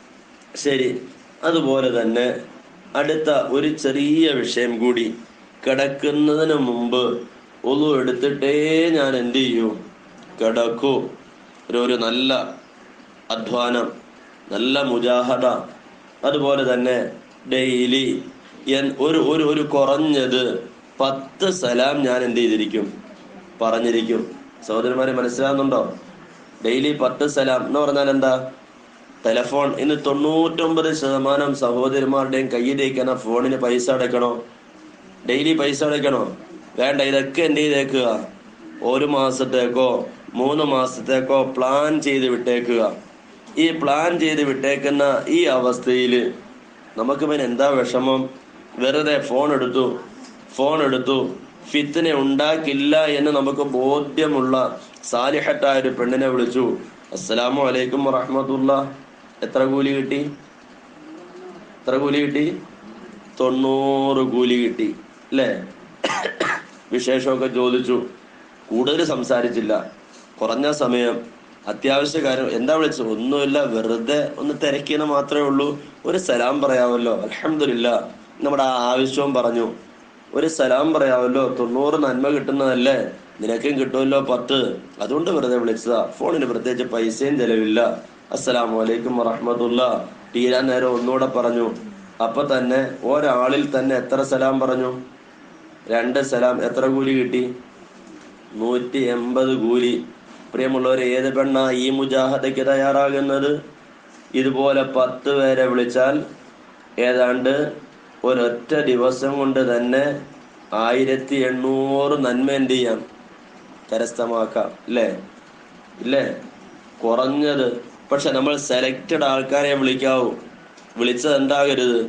ശരി അതുപോലെ തന്നെ അടുത്ത ഒരു ചെറിയ വിഷയം കൂടി കിടക്കുന്നതിന് മുമ്പ് ഒന്നു എടുത്തിട്ടേ ഞാൻ എന്ത് ചെയ്യൂ കിടക്കൂ ഒരു ഒരു നല്ല അധ്വാനം നല്ല മുജാഹദ അതുപോലെ തന്നെ ഡെയിലി ഒരു ഒരു ഒരു കുറഞ്ഞത് പത്ത് സലാം ഞാൻ എന്ത് ചെയ്തിരിക്കും പറഞ്ഞിരിക്കും സഹോദരന്മാരെ മനസ്സിലാകുന്നുണ്ടോ ഡെയിലി പത്ത് സലാം എന്ന് പറഞ്ഞാൽ എന്താ ടെലഫോൺ ഇന്ന് തൊണ്ണൂറ്റൊമ്പത് ശതമാനം സഹോദരന്മാരുടെയും കയ്യിലേക്കാണ് ഫോണിന് പൈസ അടയ്ക്കണോ ഡെയിലി പൈസ അടയ്ക്കണോ വേണ്ട ഇതൊക്കെ എന്ത് ചെയ്തേക്കുക ഒരു മാസത്തേക്കോ മൂന്ന് മാസത്തേക്കോ പ്ലാൻ ചെയ്ത് വിട്ടേക്കുക ഈ പ്ലാൻ ചെയ്ത് വിട്ടേക്കുന്ന ഈ അവസ്ഥയിൽ നമുക്ക് പിന്നെ എന്താ വിഷമം വെറുതെ ഫോൺ എടുത്തു ഫോൺ എടുത്തു ഫിത്തിനെ ഉണ്ടാക്കില്ല എന്ന് നമുക്ക് ബോധ്യമുള്ള സാലിഹത്തായ ഒരു പെണ്ണിനെ വിളിച്ചു അസ്സലാമു അലൈക്കും വറഹമത്തുള്ള എത്ര കൂലി കിട്ടി എത്ര കൂലി കിട്ടി തൊണ്ണൂറ് കൂലി കിട്ടി അല്ലേ വിശേഷമൊക്കെ ചോദിച്ചു കൂടുതൽ സംസാരിച്ചില്ല കുറഞ്ഞ സമയം അത്യാവശ്യ കാര്യം എന്താ വിളിച്ചത് ഒന്നുമില്ല വെറുതെ ഒന്ന് തിരക്കിയെന്ന് മാത്രമേ ഉള്ളൂ ഒരു സലാം പറയാമല്ലോ അലഹമില്ല നമ്മുടെ ആ ആവശ്യവും പറഞ്ഞു ഒരു സലാം പറയാമല്ലോ തൊണ്ണൂറ് നന്മ കിട്ടുന്നതല്ലേ നിനക്കും കിട്ടുമല്ലോ പത്ത് അതുകൊണ്ട് വെറുതെ വിളിച്ചതാ ഫോണിന് പ്രത്യേകിച്ച് പൈസയും ചെലവില്ല അസ്സലാമു അലൈക്കും വറഹമത്തുള്ള തീരാൻ നേരം ഒന്നുകൂടെ പറഞ്ഞു അപ്പൊ തന്നെ ഒരാളിൽ തന്നെ എത്ര സലാം പറഞ്ഞു രണ്ട് സലാം എത്ര കൂലി കിട്ടി നൂറ്റി എൺപത് കൂലി പ്രിയമുള്ളവർ ഏത് പെണ്ണ ഈ മുജാഹദയ്ക്ക് തയ്യാറാകുന്നത് ഇതുപോലെ പത്ത് പേരെ വിളിച്ചാൽ ഏതാണ്ട് ഒരൊറ്റ ദിവസം കൊണ്ട് തന്നെ ആയിരത്തി എണ്ണൂറ് നന്മ എന്ത് ചെയ്യാം കരസ്ഥമാക്കാം അല്ലേ ഇല്ലേ കുറഞ്ഞത് പക്ഷെ നമ്മൾ സെലക്റ്റഡ് ആൾക്കാരെ വിളിക്കാവൂ വിളിച്ചത് എന്താകരുത്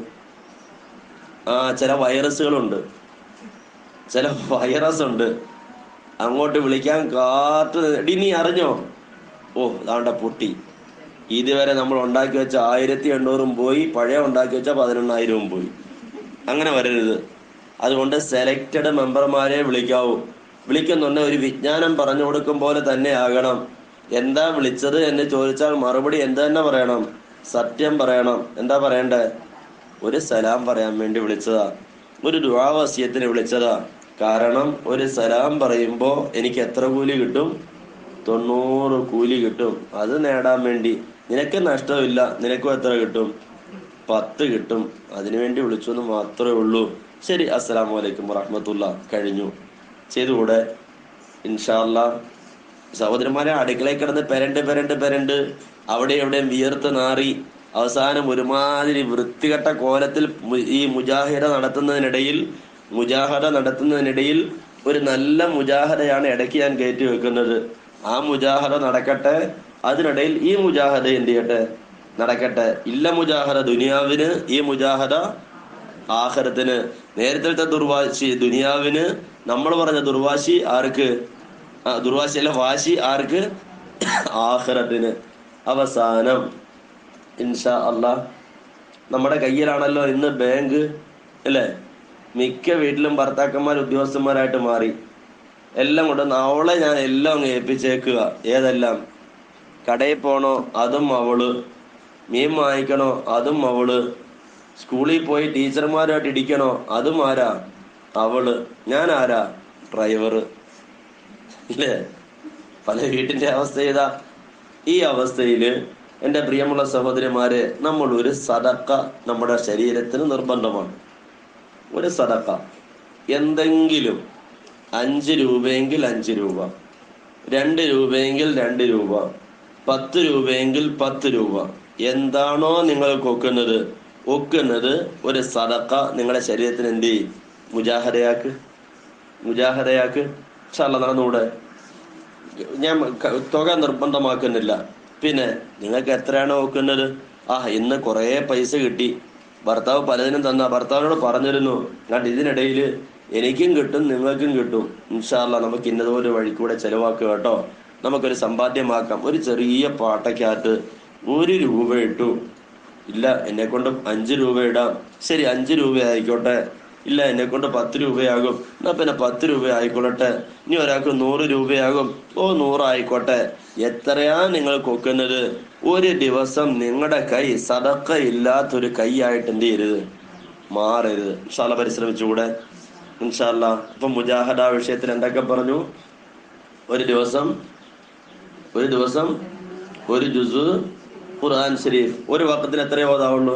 ആ ചില വൈറസുകളുണ്ട് ചില വൈറസ് ഉണ്ട് അങ്ങോട്ട് വിളിക്കാൻ കാത്തു നിന്ന്- എടീ നീ അറിഞ്ഞോ ഓ ദാണ്ട പൊട്ടി ഇതുവരെ നമ്മൾ ഉണ്ടാക്കി വെച്ച ആയിരത്തി എണ്ണൂറും പോയി പഴയ ഉണ്ടാക്കി വെച്ച പതിനെണ്ണായിരവും പോയി അങ്ങനെ വരരുത് അതുകൊണ്ട് സെലക്റ്റഡ് മെമ്പർമാരെ വിളിക്കാവൂ വിളിക്കുന്നുണ്ട് ഒരു വിജ്ഞാനം പറഞ്ഞു കൊടുക്കും പോലെ തന്നെ ആകണം എന്താ വിളിച്ചത് എന്ന് ചോദിച്ചാൽ മറുപടി എന്ത് തന്നെ പറയണം സത്യം പറയണം എന്താ പറയണ്ടേ ഒരു സലാം പറയാൻ വേണ്ടി വിളിച്ചതാ ഒരു ദുവാവസ്യത്തിന് വിളിച്ചതാ കാരണം ഒരു സലാം പറയുമ്പോ എനിക്ക് എത്ര കൂലി കിട്ടും തൊണ്ണൂറ് കൂലി കിട്ടും അത് നേടാൻ വേണ്ടി നിനക്ക് നഷ്ടമില്ല നിനക്കും എത്ര കിട്ടും പത്ത് കിട്ടും അതിനുവേണ്ടി വിളിച്ചു എന്ന് മാത്രമേ ഉള്ളൂ ശരി അസ്സലാമു അലൈക്കും വറഹമത്തുള്ള കഴിഞ്ഞു ചെയ്തുകൂടെ ഇൻഷാല്ല സഹോദരന്മാരെ അടുക്കളയിൽ കിടന്ന് പെരണ്ട് പെരണ്ട് പെരണ്ട് അവിടെ എവിടെയും വിയർത്ത് നാറി അവസാനം ഒരുമാതിരി വൃത്തികെട്ട കോലത്തിൽ മു- ഈ മുജാഹിദ നടത്തുന്നതിനിടയിൽ മുജാഹദ നടത്തുന്നതിനിടയിൽ ഒരു നല്ല മുജാഹദയാണ് ഇടയ്ക്ക് ഞാൻ കയറ്റി വെക്കുന്നത് ആ മുജാഹദ നടക്കട്ടെ അതിനിടയിൽ ഈ മുജാഹദ എന്ത് ചെയ്യട്ടെ നടക്കട്ടെ ഇല്ല മുജാഹദ ദുനിയാവിന് ഈ മുജാഹദ ആഹരത്തിന് നേരത്തെ ദുർവാശി ദുനിയാവിന് നമ്മൾ പറഞ്ഞ ദുർവാശി ആർക്ക് ആ, ദുർവാശി അല്ല വാശി ആർക്ക് ആഹ്റത്തിന് അവസാനം ഇൻഷാ അല്ലാ നമ്മുടെ കയ്യിലാണല്ലോ ഇന്ന് ബാങ്ക് അല്ലേ മിക്ക വീട്ടിലും ഭർത്താക്കന്മാർ ഉദ്യോഗസ്ഥന്മാരായിട്ട് മാറി എല്ലാം കൊണ്ട് നാളെ ഞാൻ എല്ലാം അങ്ങ് ഏൽപ്പിച്ചേക്കുക ഏതെല്ലാം കടയിൽ പോണോ അതും അവള് മീൻ വാങ്ങിക്കണോ അതും അവള് സ്കൂളിൽ പോയി ടീച്ചർമാരുമായിട്ട് ഇടിക്കണോ അതും ആരാ അവള് ഞാൻ ആരാ ഡ്രൈവറ് ഇല്ലേ പല വീട്ടിന്റെ അവസ്ഥ ഏതാ ഈ അവസ്ഥയില് എൻ്റെ പ്രിയമുള്ള സഹോദരിമാരെ നമ്മൾ ഒരു സദക്ക നമ്മുടെ ശരീരത്തിന് നിർബന്ധമാണ് ഒരു സദക്ക എന്തെങ്കിലും അഞ്ച് രൂപയെങ്കിൽ അഞ്ച് രൂപ രണ്ട് രൂപയെങ്കിൽ രണ്ട് രൂപ പത്ത് രൂപയെങ്കിൽ പത്ത് രൂപ എന്താണോ നിങ്ങൾ ഒക്കുന്നത് ഒക്കുന്നത് ഒരു സദക്ക നിങ്ങളുടെ ശരീരത്തിന് എന്ത് ചെയ്യും മുജാഹരയാക്ക് മുജാഹരയാക്ക് ഇൻഷാല്ല നടന്നുകൂടെ ഞാൻ ക- തുക നിർബന്ധമാക്കുന്നില്ല പിന്നെ നിങ്ങൾക്ക് എത്രയാണോ നോക്കുന്നത് ആ ഇന്ന് കുറേ പൈസ കിട്ടി ഭർത്താവ് പലതിനും തന്ന ഭർത്താവിനോട് പറഞ്ഞിരുന്നു കണ്ട് ഇതിനിടയിൽ എനിക്കും കിട്ടും നിങ്ങൾക്കും കിട്ടും ഇൻഷാല്ല നമുക്ക് ഇന്നതുപോലെ വഴിക്കൂടെ ചെലവാക്കുക കേട്ടോ നമുക്കൊരു സമ്പാദ്യമാക്കാം ഒരു ചെറിയ പാട്ടയ്ക്കകത്ത് ഒരു രൂപ ഇട്ടു ഇല്ല എന്നെ കൊണ്ട് അഞ്ച് രൂപ ഇടാം ശരി അഞ്ച് രൂപ ആയിക്കോട്ടെ ഇല്ല എന്നെ കൊണ്ട് പത്ത് രൂപയാകും എന്നാ പിന്നെ പത്ത് രൂപ ആയിക്കൊള്ളട്ടെ ഇനി ഒരാൾക്ക് നൂറ് രൂപയാകും ഓ നൂറായിക്കോട്ടെ എത്രയാ നിങ്ങൾ കൊക്കുന്നത് ഒരു ദിവസം നിങ്ങളുടെ കൈ സടക്ക ഇല്ലാത്തൊരു കൈയായിട്ട് എന്ത് ചെയ്യരുത് മാറരുത് ഇൻഷാല്ല പരിശ്രമിച്ചുകൂടെ ഇൻഷാല്ല ഇപ്പൊ മുജാഹദ വിഷയത്തിൽ എന്തൊക്കെ പറഞ്ഞു ഒരു ദിവസം ഒരു ദിവസം ഒരു ജുസ് ഖുർആൻ ഷരീഫ് ഒരു വക്കത്തിന് എത്രയോ ഓതാവുള്ളൂ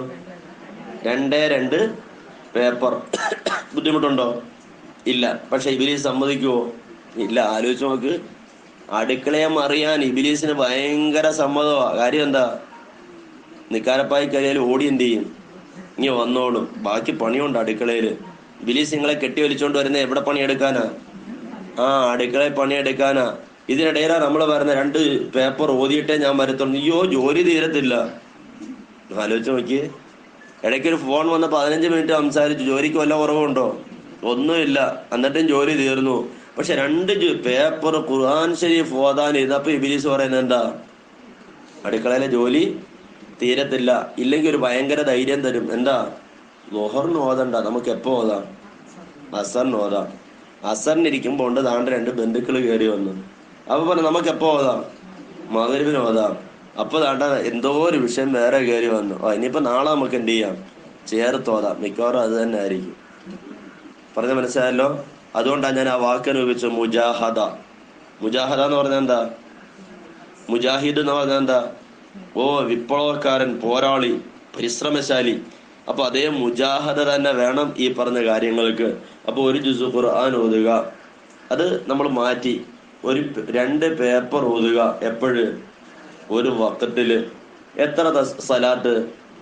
രണ്ടേ രണ്ട് പേപ്പർ ബുദ്ധിമുട്ടുണ്ടോ ഇല്ല പക്ഷെ ഇബിലീസ് സമ്മതിക്കുവോ ഇല്ല ആലോചിച്ച് നോക്ക് അടുക്കളയെ മറിയാൻ ഇബിലീസിന് ഭയങ്കര സമ്മതമാ കാര്യം എന്താ നിക്കാരപ്പായി കഴിയാൽ ഓടി എന്ത് ചെയ്യും ഇനി വന്നോളും ബാക്കി പണിയുണ്ട് അടുക്കളയില് ഇബിലീസ് നിങ്ങളെ കെട്ടി വലിച്ചോണ്ട് വരുന്ന എവിടെ പണിയെടുക്കാനാ ആ അടുക്കളയിൽ പണിയെടുക്കാനാ ഇതിനിടയിലാ നമ്മൾ വരുന്ന രണ്ട് പേപ്പർ ഓതിയിട്ടേ ഞാൻ വരത്തുള്ളൂ അയ്യോ ജോലി തീരത്തില്ല ആലോചിച്ച് നോക്കിയേ ഇടയ്ക്ക് ഒരു ഫോൺ വന്ന് പതിനഞ്ച് മിനിറ്റ് സംസാരിച്ചു ജോലിക്ക് വല്ല കുറവുണ്ടോ ഒന്നുമില്ല എന്നിട്ടും ജോലി തീർന്നു പക്ഷെ രണ്ട് ജു- പേപ്പർ ഖുർആൻ ഷരീഫ് ഓതാൻ ഇതപ്പോ ഇബിലീസ് പറയുന്നത് എന്താ അടുക്കളയിലെ ജോലി തീരത്തില്ല ഇല്ലെങ്കിൽ ഒരു ഭയങ്കര ധൈര്യം തരും എന്താ ലൊഹറിന് ഓതണ്ട നമുക്ക് എപ്പോ ഓതാം അസറിന് ഓതാം അസറിന് ഇരിക്കുമ്പോൾ ഉണ്ട് താണ്ട് രണ്ട് ബന്ധുക്കൾ കയറി വന്നു അപ്പൊ പറഞ്ഞു നമുക്ക് എപ്പോ ഓതാം മകരുവിന് ഓതാം അപ്പൊ താണ്ട എന്തോ ഒരു വിഷയം വേറെ കയറി വന്നു ആ ഇനിയിപ്പോ നാളെ നമുക്ക് എന്ത് ചെയ്യാം ചേർത്ത് ഓതാം മിക്കവാറും അത് തന്നെ ആയിരിക്കും പറഞ്ഞ മനസ്സിലായല്ലോ അതുകൊണ്ടാണ് ഞാൻ ആ വാക്കിന് ഉപയോഗിച്ചത് മുജാഹദ മുജാഹദ എന്ന് പറഞ്ഞാൽ എന്താ മുജാഹിദ് എന്ന് പറഞ്ഞാൽ എന്താ ഓ വിപ്ലവക്കാരൻ പോരാളി പരിശ്രമശാലി അപ്പൊ അതേ മുജാഹദ തന്നെ വേണം ഈ പറഞ്ഞ കാര്യങ്ങൾക്ക് അപ്പൊ ഒരു ജുസു ഖുർആൻ ഓതുക അത് നമ്മൾ മാറ്റി ഒരു പ്- രണ്ട് പേപ്പർ ഓതുക എപ്പോഴ് ഒരു വക്കത്തില് എത്ര ദസ് സലാത്ത്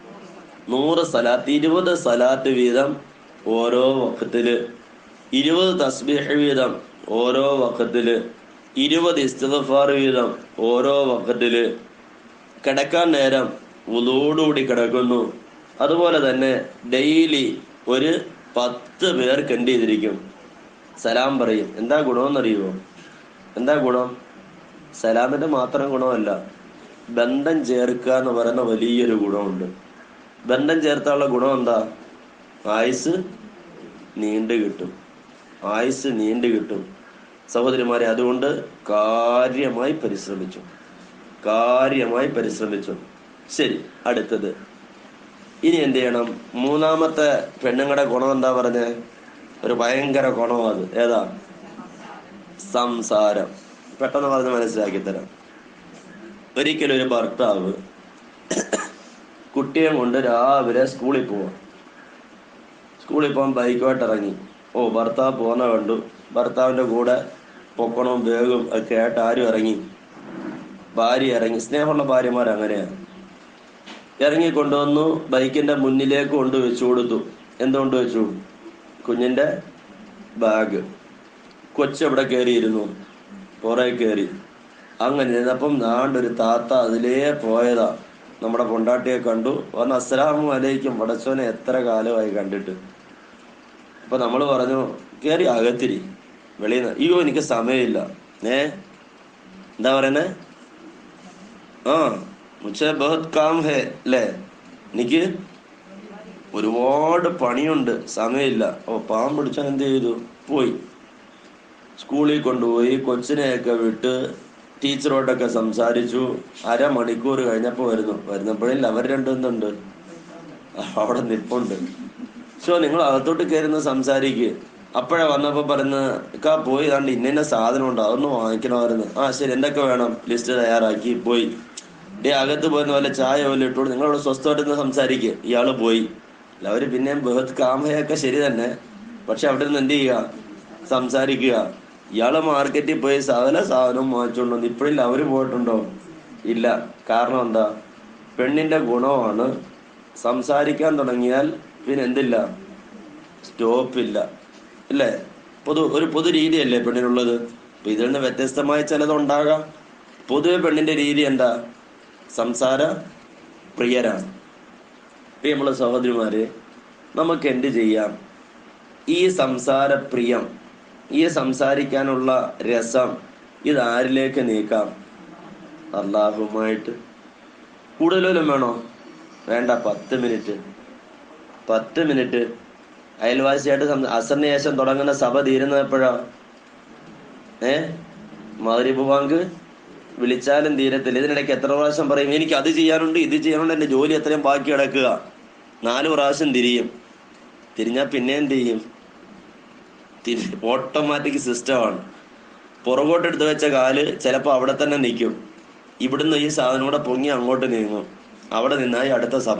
നൂറ് സലാത്ത് ഇരുപത് സലാത്ത് വീതം ഓരോ വക്കത്തില് ഇരുപത് തസ്ബീഹ് വീതം ഓരോ വക്കത്തില് ഇരുപത് ഇസ്തിഗ്ഫാർ വീതം ഓരോ വക്കത്തില് കിടക്കാൻ നേരം ഉതോടുകൂടി കിടക്കുന്നു അതുപോലെ തന്നെ ഡെയിലി ഒരു പത്ത് പേർക്ക് എന്ത് ചെയ്തിരിക്കും സലാം പറയും എന്താ ഗുണമെന്നറിയുമോ എന്താ ഗുണം സലാമിന്റെ മാത്രം ഗുണമല്ല ബന്ധം ചേർക്കുക എന്ന് പറയുന്ന വലിയൊരു ഗുണമുണ്ട് ബന്ധം ചേർത്താനുള്ള ഗുണം എന്താ ആയുസ് നീണ്ടു കിട്ടും ആയുസ് നീണ്ടു കിട്ടും സഹോദരിമാരെ അതുകൊണ്ട് കാര്യമായി പരിശ്രമിച്ചു കാര്യമായി പരിശ്രമിച്ചു ശരി അടുത്തത് ഇനി എന്ത് ചെയ്യണം മൂന്നാമത്തെ പെണ്ണുങ്ങളുടെ ഗുണം എന്താ പറഞ്ഞേ ഒരു ഭയങ്കര ഗുണം അത് ഏതാ സംസാരം പെട്ടെന്ന് പറഞ്ഞ് മനസ്സിലാക്കി തരാം ഒരിക്കലും ഒരു ഭർത്താവ് കുട്ടിയെ കൊണ്ട് രാവിലെ സ്കൂളിൽ പോവാം സ്കൂളിൽ പോകാൻ ബൈക്കുമായിട്ട് ഇറങ്ങി ഓ ഭർത്താവ് പോകുന്ന കണ്ടു ഭർത്താവിന്റെ കൂടെ പൊക്കണവും വേഗം ഒക്കെ ആയിട്ട് ആരും ഇറങ്ങി ഭാര്യ ഇറങ്ങി സ്നേഹമുള്ള ഭാര്യമാർ അങ്ങനെയാണ് ഇറങ്ങി കൊണ്ടുവന്നു ബൈക്കിന്റെ മുന്നിലേക്ക് കൊണ്ട് വെച്ചു കൊടുത്തു എന്തുകൊണ്ട് വെച്ചു കുഞ്ഞിന്റെ ബാഗ് കൊച്ചെവിടെ കയറിയിരുന്നു പുറേ കയറി അങ്ങനെ ഇരുന്നപ്പം നാണ്ടൊരു താത്ത അതിലേ പോയതാ നമ്മുടെ പൊണ്ടാട്ടിയെ കണ്ടു വന്ന് അസ്സലാമു അലൈക്കും വടച്ചോനെ എത്ര കാലമായി കണ്ടിട്ട് അപ്പൊ നമ്മൾ പറഞ്ഞു കയറി അകത്തിരി വെളിയിൽ നിന്ന് അയ്യോ എനിക്ക് സമയമില്ല ഏ എന്താ പറയുന്നേ ആ മുച്ചേ ബഹത് കാം ഹേ അല്ലേ എനിക്ക് ഒരുപാട് പണിയുണ്ട് സമയമില്ല ഓ പാമ്പ് പിടിച്ചാൽ എന്ത് ചെയ്തു പോയി സ്കൂളിൽ കൊണ്ടുപോയി കൊച്ചിനെയൊക്കെ വിട്ട് ടീച്ചറോടൊക്കെ സംസാരിച്ചു അരമണിക്കൂർ കഴിഞ്ഞപ്പോൾ വരുന്നു വരുന്നപ്പോഴില്ല അവർ രണ്ടുണ്ട് അവിടെ നിപ്പുണ്ട് സോ നിങ്ങൾ അകത്തോട്ട് കയറുന്ന സംസാരിക്കുക അപ്പോഴാ വന്നപ്പോ പറയുന്ന കാ പോയി കണ്ട് ഇന്ന ഇന്ന സാധനം ഉണ്ട് അതൊന്ന് വാങ്ങിക്കണമായിരുന്നു ആ ശരി എന്തൊക്കെ വേണം ലിസ്റ്റ് തയ്യാറാക്കി പോയി ഡേ അകത്ത് പോയെന്ന് വല്ല ചായ വല്ല ഇട്ടോട് നിങ്ങളോട് സ്വസ്ഥമായിട്ട് സംസാരിക്കുക ഇയാള് പോയി അല്ല അവര് പിന്നെയും ബഹത് കാമയൊക്കെ ശരി തന്നെ പക്ഷെ അവിടെ നിന്ന് എന്ത് ചെയ്യുക സംസാരിക്കുക ഇയാള് മാർക്കറ്റിൽ പോയി സകല സാധനവും വാങ്ങിച്ചുകൊണ്ട് വന്നു ഇപ്പോഴില്ല അവര് പോയിട്ടുണ്ടോ ഇല്ല കാരണം എന്താ പെണ്ണിന്റെ ഗുണമാണ് സംസാരിക്കാൻ തുടങ്ങിയാൽ പിന്നെ എന്തില്ല സ്റ്റോപ്പില്ല അല്ലേ പൊതു ഒരു പൊതു രീതിയല്ലേ പെണ്ണിനുള്ളത് അപ്പൊ ഇതിൽ നിന്ന് വ്യത്യസ്തമായ ചിലതുണ്ടാകാം പൊതുവെ പെണ്ണിന്റെ രീതി എന്താ സംസാര പ്രിയരാണ് പ്രിയമുള്ള സഹോദരിമാരെ നമുക്ക് എന്ത് ചെയ്യാം ഈ സംസാര പ്രിയം ഈ സംസാരിക്കാനുള്ള രസം ഇത് ആരിലേക്ക് നീക്കാം അള്ളാഹുമായിട്ട് കൂടുതലും വേണോ വേണ്ട പത്ത് മിനിറ്റ് പത്ത് മിനിറ്റ് അയൽവാസിയായിട്ട് സം- അസറിന് ശേഷം തുടങ്ങുന്ന സഭ തീരുന്നത് എപ്പോഴാ ഏ മകരിബ് ബാങ്ക് വിളിച്ചാലും തീരത്തില്ല ഇതിനിടയ്ക്ക് എത്ര പ്രാവശ്യം പറയും എനിക്ക് അത് ചെയ്യാനുണ്ട് ഇത് ചെയ്യാനുണ്ട് എന്റെ ജോലി എത്രയും ബാക്കി കിടക്കുക നാല് പ്രാവശ്യം തിരിയും തിരിഞ്ഞാൽ പിന്നെ എന്ത് ചെയ്യും തിരി ഓട്ടോമാറ്റിക് സിസ്റ്റമാണ് പുറകോട്ട് എടുത്ത് വെച്ച കാല് ചിലപ്പോൾ അവിടെ തന്നെ നിൽക്കും ഇവിടുന്ന് ഈ സാധനം കൂടെ പൊങ്ങി അങ്ങോട്ട് നീങ്ങും അവിടെ നിന്നായി അടുത്ത സഭ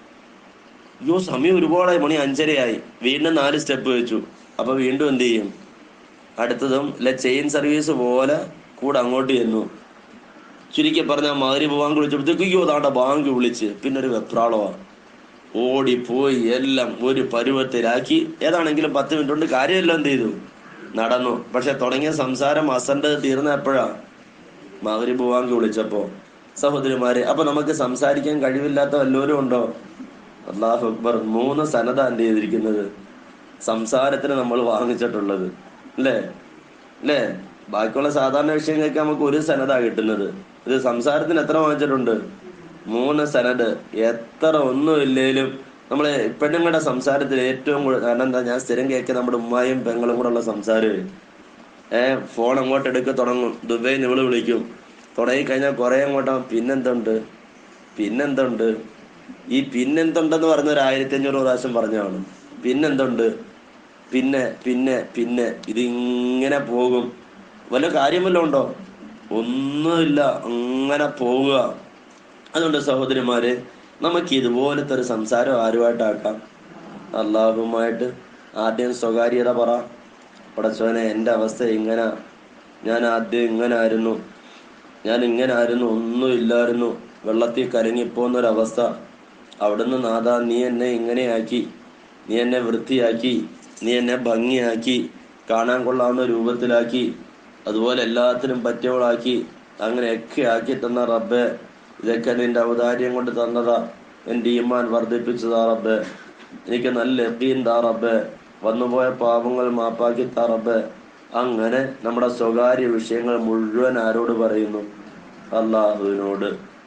അയ്യോ സമയം ഒരുപാടായി മണി അഞ്ചരയായി വീണ്ടും നാല് സ്റ്റെപ്പ് വെച്ചു അപ്പൊ വീണ്ടും എന്ത് ചെയ്യും അടുത്തതും അല്ല ചെയിൻ സർവീസ് പോലെ കൂടെ അങ്ങോട്ട് ചെന്നു ചുരുക്കി പറഞ്ഞാൽ മാതിരി ബാങ്ക് വിളിച്ചപ്പോഴത്തേക്ക് അയ്യോ താണ്ട ബാങ്ക് വിളിച്ച് പിന്നെ ഒരു വെപ്രാളമാ ഓടിപ്പോയി എല്ലാം ഒരു പരുവത്തിലാക്കി ഏതാണെങ്കിലും പത്ത് മിനിറ്റ് കൊണ്ട് കാര്യമെല്ലാം എന്ത് ചെയ്തു നടന്നു പക്ഷെ തുടങ്ങിയ സംസാരം അസന്റെ തീർന്ന എപ്പോഴാ മകരി ബാങ്ക് വിളിച്ചപ്പോ സഹോദരിമാരെ അപ്പൊ നമുക്ക് സംസാരിക്കാൻ കഴിവില്ലാത്ത വല്ലവരും ഉണ്ടോ അള്ളാഹു അക്ബർ മൂന്ന് സനത എന്ത് ചെയ്തിരിക്കുന്നത് സംസാരത്തിന് നമ്മൾ വാങ്ങിച്ചിട്ടുള്ളത് അല്ലേ അല്ലേ ബാക്കിയുള്ള സാധാരണ വിഷയങ്ങൾക്ക് നമുക്ക് ഒരു സനത കിട്ടുന്നത് ഇത് സംസാരത്തിന് എത്ര വാങ്ങിച്ചിട്ടുണ്ട് മൂന്ന് സനത് എത്ര ഒന്നും ഇല്ലേലും നമ്മള് പെണ്ണുങ്ങളുടെ സംസാരത്തിൽ ഏറ്റവും കൂടുതൽ കാരണം എന്താ ഞാൻ സ്ഥിരം കേൾക്കുക നമ്മുടെ ഉമ്മായും പെങ്ങളും കൂടെ ഉള്ള സംസാരം ഏഹ് ഫോൺ അങ്ങോട്ട് എടുക്ക തുടങ്ങും ദുബൈ നിവിള് വിളിക്കും തുടങ്ങി കഴിഞ്ഞാൽ കുറെ അങ്ങോട്ടാ പിന്നെന്തുണ്ട് പിന്നെന്തുണ്ട് ഈ പിന്നെന്തുണ്ടെന്ന് പറഞ്ഞ ഒരു ആയിരത്തി അഞ്ഞൂറ് പ്രാവശ്യം പറഞ്ഞാണ് പിന്നെന്തുണ്ട് പിന്നെ പിന്നെ പിന്നെ ഇതിങ്ങനെ പോകും വല്ല കാര്യം വല്ലതും ഉണ്ടോ ഒന്നുമില്ല അങ്ങനെ പോവുക അതുകൊണ്ട് സഹോദരിമാരെ നമുക്ക് ഇതുപോലത്തെ ഒരു സംസാരം ആരുമായിട്ടാക്കാം അള്ളാഹുമായിട്ട് ആദ്യം സ്വകാര്യത പറ പടച്ചോനെ എൻ്റെ അവസ്ഥ ഇങ്ങനെ ഞാൻ ആദ്യം ഇങ്ങനെ ആയിരുന്നു ഞാൻ ഇങ്ങനെ ആയിരുന്നു ഒന്നുമില്ലായിരുന്നു വെള്ളത്തിൽ കലങ്ങിപ്പോന്നൊരവസ്ഥ അവിടുന്ന് നാഥ നീ എന്നെ ഇങ്ങനെയാക്കി നീ എന്നെ വൃത്തിയാക്കി നീ എന്നെ ഭംഗിയാക്കി കാണാൻ കൊള്ളാവുന്ന രൂപത്തിലാക്കി അതുപോലെ എല്ലാത്തിനും പറ്റിയവളാക്കി അങ്ങനെയൊക്കെ ആക്കി തന്ന റബ്ബെ ഇതൊക്കെ നിന്റെ ഔദാര്യം കൊണ്ട് തന്നതാ എൻ്റെ ഈമാൻ വർദ്ധിപ്പിച്ചതാ റബ്ബെ എനിക്ക് നല്ല യക്കീൻ താ റബ്ബെ വന്നുപോയ പാപങ്ങൾ മാപ്പാക്കി താ റബ്ബെ അങ്ങനെ നമ്മുടെ സ്വകാര്യ വിഷയങ്ങൾ മുഴുവൻ ആരോട് പറയുന്നു അള്ളാഹുവിനോട്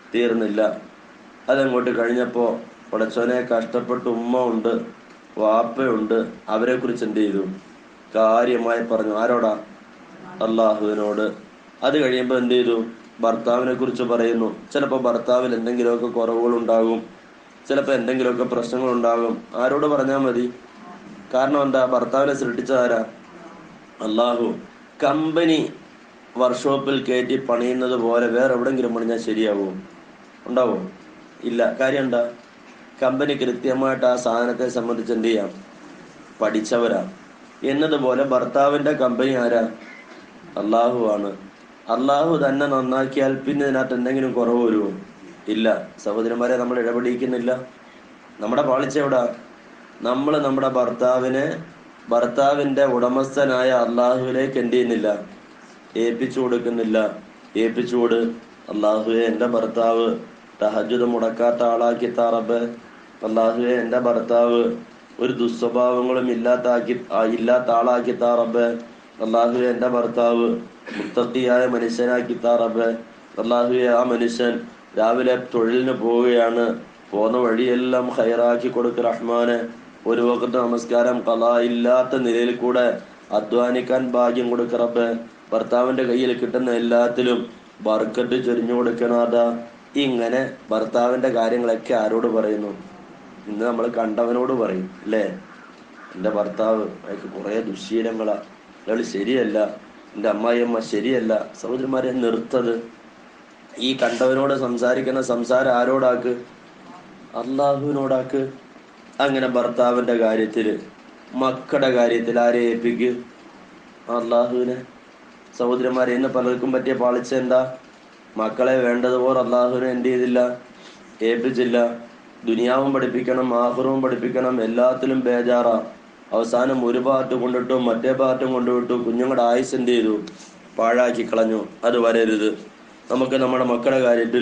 തീർന്നില്ല അതങ്ങോട്ട് കഴിഞ്ഞപ്പോൾ പടച്ചോനെ കഷ്ടപ്പെട്ട് ഉമ്മ ഉണ്ട് വാപ്പയുണ്ട് അവരെ കുറിച്ച് എന്ത് ചെയ്തു കാര്യമായി പറഞ്ഞു ആരോടാ അള്ളാഹുവിനോട് അത് കഴിയുമ്പോൾ എന്ത് ചെയ്തു ഭർത്താവിനെ കുറിച്ച് പറയുന്നു ചിലപ്പോൾ ഭർത്താവിൽ എന്തെങ്കിലുമൊക്കെ കുറവുകൾ ഉണ്ടാകും ചിലപ്പോൾ എന്തെങ്കിലുമൊക്കെ പ്രശ്നങ്ങൾ ഉണ്ടാകും ആരോട് പറഞ്ഞാൽ മതി കാരണം എന്താ ഭർത്താവിനെ സൃഷ്ടിച്ചതാരാ അള്ളാഹു കമ്പനി വർക്ക്ഷോപ്പിൽ കയറ്റി പണിയുന്നത് പോലെ വേറെ എവിടെങ്കിലും പണിഞ്ഞാൽ ശരിയാവുമോ ഉണ്ടാവോ ഇല്ല കാര്യം എന്താ കമ്പനി കൃത്യമായിട്ട് ആ സാധനത്തെ സംബന്ധിച്ച് എന്ത് ചെയ്യാം പഠിച്ചവരാ എന്നതുപോലെ ഭർത്താവിന്റെ കമ്പനി ആരാ അള്ളാഹു ആണ് അള്ളാഹു തന്നെ നന്നാക്കിയാൽ പിന്നെ ഇതിനകത്ത് എന്തെങ്കിലും കുറവ് വരുമോ ഇല്ല സഹോദരന്മാരെ നമ്മൾ ഇടപെടിക്കുന്നില്ല നമ്മുടെ പാളിച്ച എവിടാ നമ്മൾ നമ്മുടെ ഭർത്താവിനെ ഭർത്താവിന്റെ ഉടമസ്ഥനായ അള്ളാഹുവിലേക്ക് എന്ത് ചെയ്യുന്നില്ല ഏൽപ്പിച്ചു കൊടുക്കുന്നില്ല ഏൽപ്പിച്ചുകൊട് അള്ളാഹുവെ എൻ്റെ ഭർത്താവ് തഹജുദ് മുടക്കാത്ത ആളാക്കി താറബ് അള്ളാഹുവെ എൻ്റെ ഭർത്താവ് ഒരു ദുസ്വഭാവങ്ങളും ഇല്ലാത്ത ആക്കി ആ, ഇല്ലാത്ത ആളാക്കി താറബ് അള്ളാഹുവെ എൻ്റെ ഭർത്താവ് മുത്തത്തിയായ മനുഷ്യനാക്കി താറബ് അള്ളാഹുവെ ആ മനുഷ്യൻ രാവിലെ തൊഴിലിന് പോവുകയാണ് പോന്ന വഴിയെല്ലാം ഹൈറാക്കി കൊടുക്ക് റഹ്മാന് ഒരു വക്കത്ത് നമസ്കാരം കല ഇല്ലാത്ത നിലയിൽ കൂടെ അധ്വാനിക്കാൻ ഭാഗ്യം കൊടുക്ക് റബ്ബ് ഭർത്താവിന്റെ കയ്യിൽ കിട്ടുന്ന എല്ലാത്തിലും ബർക്കറ്റ് ചൊരിഞ്ഞു കൊടുക്കണാത ഇങ്ങനെ ഭർത്താവിന്റെ കാര്യങ്ങളൊക്കെ ആരോട് പറയുന്നു ഇന്ന് നമ്മൾ കണ്ടവനോട് പറയും അല്ലേ എൻ്റെ ഭർത്താവ് അയാൾക്ക് കുറേ ദുശീലങ്ങളാ അയാൾ ശരിയല്ല എൻ്റെ അമ്മായിയമ്മ ശരിയല്ല സഹോദരന്മാരെ നിർത്തത് ഈ കണ്ടവനോട് സംസാരിക്കുന്ന സംസാരം ആരോടാക്ക് അള്ളാഹുവിനോടാക്ക് അങ്ങനെ ഭർത്താവിന്റെ കാര്യത്തില് മക്കളുടെ കാര്യത്തിൽ ആരെ ഏൽപ്പിക്ക് അള്ളാഹുവിനെ സഹോദരന്മാരെ ഇന്ന് പലർക്കും പറ്റിയ പാളിച്ച എന്താ മക്കളെ വേണ്ടതുപോലെ അള്ളാഹുവിനെ എന്ത് ചെയ്തില്ല ഏൽപ്പിച്ചില്ല ദുനിയാവും പഠിപ്പിക്കണം ആഹുറവും പഠിപ്പിക്കണം എല്ലാത്തിലും ബേജാറാ അവസാനം ഒരു ഭാഗത്ത് കൊണ്ടിട്ടു മറ്റേ ഭാഗത്തും കൊണ്ടുവിട്ടു കുഞ്ഞുങ്ങളുടെ ആയുസ് എന്ത് ചെയ്തു പാഴാക്കി കളഞ്ഞു അത് വരരുത് നമുക്ക് നമ്മുടെ മക്കളുടെ കാര്യത്തിൽ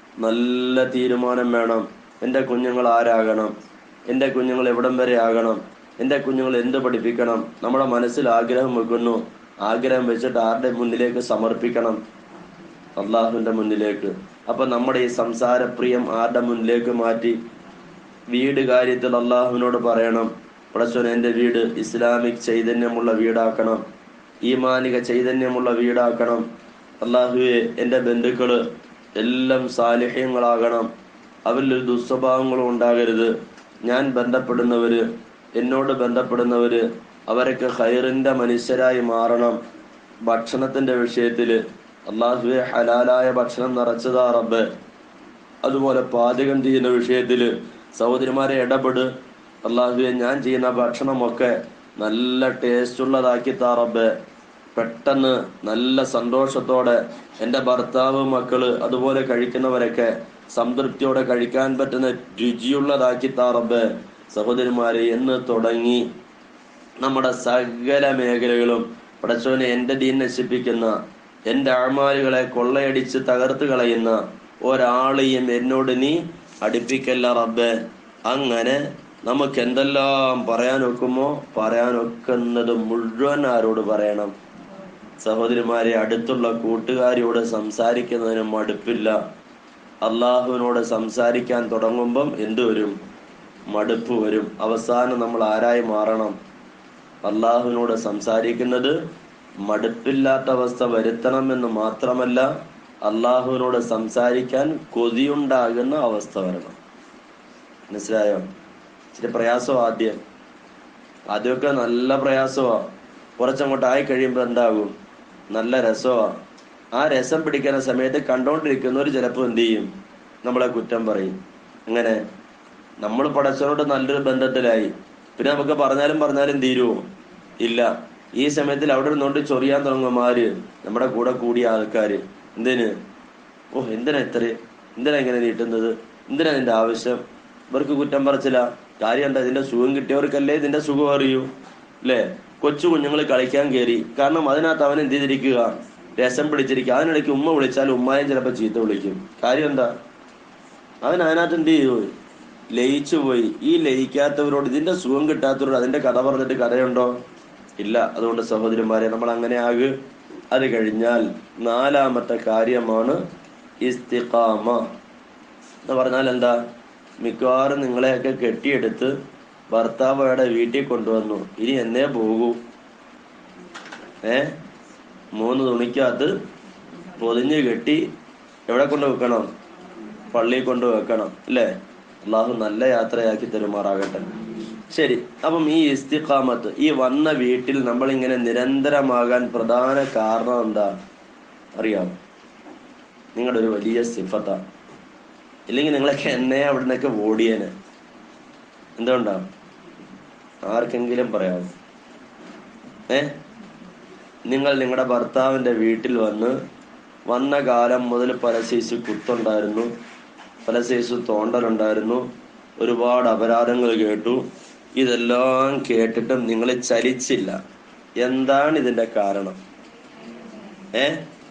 നല്ല തീരുമാനം വേണം എൻ്റെ കുഞ്ഞുങ്ങൾ ആരാകണം എൻ്റെ കുഞ്ഞുങ്ങൾ എവിടം വരെ ആകണം എൻ്റെ കുഞ്ഞുങ്ങൾ എന്ത് പഠിപ്പിക്കണം നമ്മുടെ മനസ്സിൽ ആഗ്രഹം വെക്കുന്നു ആഗ്രഹം വെച്ചിട്ട് ആരുടെ മുന്നിലേക്ക് സമർപ്പിക്കണം അള്ളാഹുവിന്റെ മുന്നിലേക്ക് അപ്പൊ നമ്മുടെ ഈ സംസാരപ്രിയം ആരുടെ മുന്നിലേക്ക് മാറ്റി വീട് കാര്യത്തിൽ അള്ളാഹുവിനോട് പറയണം പടച്ചോൻ എൻ്റെ വീട് ഇസ്ലാമിക് ചൈതന്യമുള്ള വീടാക്കണം ഈമാനിക ചൈതന്യമുള്ള വീടാക്കണം അള്ളാഹുവെ എൻ്റെ ബന്ധുക്കള് എല്ലാം സാലിഹ്യങ്ങളാകണം അവരിൽ ഒരു ദുസ്വഭാവങ്ങളും ഉണ്ടാകരുത് ഞാൻ ബന്ധപ്പെടുന്നവര് എന്നോട് ബന്ധപ്പെടുന്നവര് അവരൊക്കെ ഹൈറിന്റെ മനുഷ്യരായി മാറണം ഭക്ഷണത്തിന്റെ വിഷയത്തില് അള്ളാഹുവെ ഹലാലായ ഭക്ഷണം നിറച്ചതാ റബ്ബ് അതുപോലെ പാചകം ചെയ്യുന്ന വിഷയത്തില് സഹോദരിമാരെ ഇടപെട് അള്ളാഹുവെ ഞാൻ ചെയ്യുന്ന ഭക്ഷണമൊക്കെ നല്ല ടേസ്റ്റ് ഉള്ളതാക്കി താ റബ്ബ് പെട്ടെന്ന് നല്ല സന്തോഷത്തോടെ എൻ്റെ ഭർത്താവ് മക്കള് അതുപോലെ കഴിക്കുന്നവരൊക്കെ സംതൃപ്തിയോടെ കഴിക്കാൻ പറ്റുന്ന രുചിയുള്ളതാക്കി താ റബ്ബ് സഹോദരിമാരെ എന്ന് തുടങ്ങി നമ്മുടെ സകല മേഖലകളും പടച്ചോനെ എൻ്റെ ദീൻ നശിപ്പിക്കുന്ന എൻ്റെ അഴമാലുകളെ കൊള്ളയടിച്ച് തകർത്ത് കളയുന്ന ഒരാളെയും എന്നോട് നീ അടുപ്പിക്കല്ല റബ്ബെ അങ്ങനെ നമുക്ക് എന്തെല്ലാം പറയാൻ ഒക്കുമോ പറയാൻ ഒക്കുന്നത് മുഴുവൻ ആരോട് പറയണം സഹോദരിമാരെ അടുത്തുള്ള കൂട്ടുകാരിയോട് സംസാരിക്കുന്നതിന് മടുപ്പില്ല അള്ളാഹുവിനോട് സംസാരിക്കാൻ തുടങ്ങുമ്പം എന്തു വരും മടുപ്പ് വരും അവസാനം നമ്മൾ ആരായി മാറണം അള്ളാഹുവിനോട് സംസാരിക്കുന്നത് മടുപ്പില്ലാത്ത അവസ്ഥ വരുത്തണമെന്ന് മാത്രമല്ല അള്ളാഹുവിനോട് സംസാരിക്കാൻ കൊതിയുണ്ടാകുന്ന അവസ്ഥ വരണം മനസ്സിലായോ ഇച്ചിരി പ്രയാസം ആദ്യം ആദ്യമൊക്കെ നല്ല പ്രയാസമാ കുറച്ചങ്ങോട്ട് ആയി കഴിയുമ്പോൾ എന്താകും നല്ല രസമാ ആ രസം പിടിക്കുന്ന സമയത്ത് കണ്ടോണ്ടിരിക്കുന്നവർ ചിലപ്പോൾ എന്ത് ചെയ്യും നമ്മളെ കുറ്റം പറയും അങ്ങനെ നമ്മൾ പടച്ചവനോട് നല്ലൊരു ബന്ധത്തിലായി പിന്നെ നമുക്ക് പറഞ്ഞാലും പറഞ്ഞാലും തീരുമോ ഇല്ല ഈ സമയത്തിൽ അവിടെ നിന്നുകൊണ്ട് ചൊറിയാൻ തുടങ്ങും ആര് നമ്മുടെ കൂടെ കൂടിയ ആൾക്കാര് എന്തിന് ഓ എന്തിനാ ഇത്ര എന്തിനാ ഇങ്ങനെ നീട്ടുന്നത് എന്തിനാ ഇതിന്റെ ആവശ്യം ഇവർക്ക് കുറ്റം പറച്ചില്ല കാര്യം എന്താ ഇതിന്റെ സുഖം കിട്ടിയവർക്കല്ലേ ഇതിന്റെ സുഖം അറിയൂ അല്ലേ കൊച്ചു കുഞ്ഞുങ്ങൾ കളിക്കാൻ കയറി കാരണം അതിനകത്ത് അവൻ എന്ത് ചെയ്തിരിക്കുക രസം പിടിച്ചിരിക്കുക അതിനിടയ്ക്ക് ഉമ്മ വിളിച്ചാൽ ഉമ്മായും ചിലപ്പോൾ ചീത്ത വിളിക്കും കാര്യം എന്താ അവൻ അതിനകത്ത് എന്ത് ചെയ്തു ലയിച്ചു പോയി ഈ ലയിക്കാത്തവരോട് ഇതിന്റെ സുഖം കിട്ടാത്തവരോട് അതിന്റെ കഥ പറഞ്ഞിട്ട് കഥയുണ്ടോ ഇല്ല അതുകൊണ്ട് സഹോദരന്മാരെ നമ്മൾ അങ്ങനെ ആകു അത് കഴിഞ്ഞാൽ നാലാമത്തെ കാര്യമാണ് ഇസ്തിഖാമ എന്ന് പറഞ്ഞാൽ എന്താ മിക്കവാറും നിങ്ങളെയൊക്കെ കെട്ടിയെടുത്ത് ഭർത്താവ് അവിടെ വീട്ടിൽ കൊണ്ടുവന്നു ഇനി എന്നേ പോകൂ ഏ മൂന്ന് തുണിക്കകത്ത് പൊതിഞ്ഞ് കെട്ടി എവിടെ കൊണ്ട് വെക്കണം പള്ളിയിൽ കൊണ്ട് വെക്കണം അല്ലേ അള്ളാഹു നല്ല യാത്രയാക്കി തരുമാറാകട്ടെ ശരി അപ്പം ഈ ഇസ്തിഖാമത്ത് ഈ വന്ന വീട്ടിൽ നമ്മൾ ഇങ്ങനെ നിരന്തരമാകാൻ പ്രധാന കാരണം എന്താ അറിയാം നിങ്ങളുടെ ഒരു വലിയ സിഫത്താ ഇല്ലെങ്കിൽ നിങ്ങളൊക്കെ എന്നെ അവിടെ നിന്നൊക്കെ ഓടിയേനെ എന്തുകൊണ്ടാ ആർക്കെങ്കിലും പറയാമോ ഏ നിങ്ങൾ നിങ്ങളുടെ ഭർത്താവിന്റെ വീട്ടിൽ വന്ന് വന്ന കാലം മുതൽ പല സൈസ് കുത്തുണ്ടായിരുന്നു പല സൈസ് തോണ്ടലുണ്ടായിരുന്നു ഒരുപാട് അപരാധങ്ങൾ കേട്ടു ഇതെല്ലാം കേട്ടിട്ടും നിങ്ങൾ ചലിച്ചില്ല എന്താണ് ഇതിന്റെ കാരണം ഏ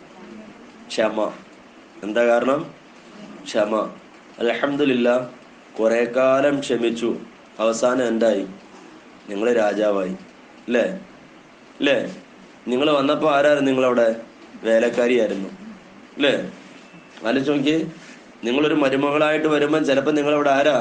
ക്ഷമ എന്താ കാരണം ക്ഷമ അലഹമില്ല കുറെ കാലം ക്ഷമിച്ചു അവസാനം എന്തായി നിങ്ങൾ രാജാവായി അല്ലേ അല്ലേ നിങ്ങൾ വന്നപ്പോൾ ആരായിരുന്നു നിങ്ങളവിടെ വേലക്കാരിയായിരുന്നു അല്ലേ ആലോചിച്ച് നോക്കിയേ നിങ്ങളൊരു മരുമകളായിട്ട് വരുമ്പം ചിലപ്പോൾ നിങ്ങളവിടെ ആരാ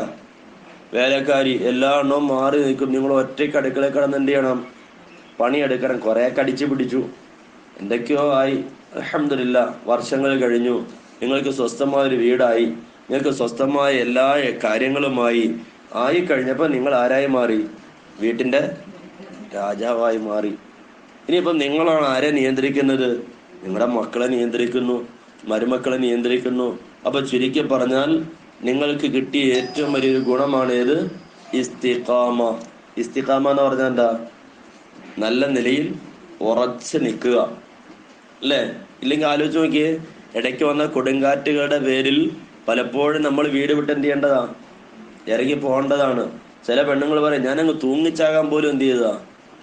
വേലക്കാരി എല്ലാ എണ്ണവും മാറി നിൽക്കും നിങ്ങൾ ഒറ്റയ്ക്ക് അടുക്കളയിൽ കിടന്ന് എന്ത് ചെയ്യണം പണിയെടുക്കണം കുറെ കടിച്ചു പിടിച്ചു എന്തൊക്കെയോ ആയി അലഹമില്ല വർഷങ്ങൾ കഴിഞ്ഞു നിങ്ങൾക്ക് സ്വസ്ഥമായ ഒരു വീടായി നിങ്ങൾക്ക് സ്വസ്ഥമായ എല്ലാ കാര്യങ്ങളുമായി ആയി കഴിഞ്ഞപ്പോൾ നിങ്ങൾ ആരായി മാറി വീട്ടിന്റെ രാജാവായി മാറി ഇനിയിപ്പം നിങ്ങളാണ് ആരെ നിയന്ത്രിക്കുന്നത് നിങ്ങളുടെ മക്കളെ നിയന്ത്രിക്കുന്നു മരുമക്കളെ നിയന്ത്രിക്കുന്നു അപ്പൊ ചുരുക്കി പറഞ്ഞാൽ നിങ്ങൾക്ക് കിട്ടിയ ഏറ്റവും വലിയൊരു ഗുണമാണ് ഏത് ഇസ്തിഖാമ ഇസ്തിഖാമ എന്ന് പറഞ്ഞാൽ എന്താ നല്ല നിലയിൽ ഉറച്ച് നിൽക്കുക അല്ലേ ഇല്ലെങ്കിൽ ആലോചിച്ച് നോക്കിയേ ഇടയ്ക്ക് വന്ന കൊടുങ്കാറ്റുകളുടെ പേരിൽ പലപ്പോഴും നമ്മൾ വീട് വിട്ട് എന്ത് ചെയ്യേണ്ടതാ ഇറങ്ങി പോകേണ്ടതാണ് ചില പെണ്ണുങ്ങൾ പറയും ഞാനങ്ങ് തൂങ്ങിച്ചാകാൻ പോലും എന്ത് ചെയ്തതാ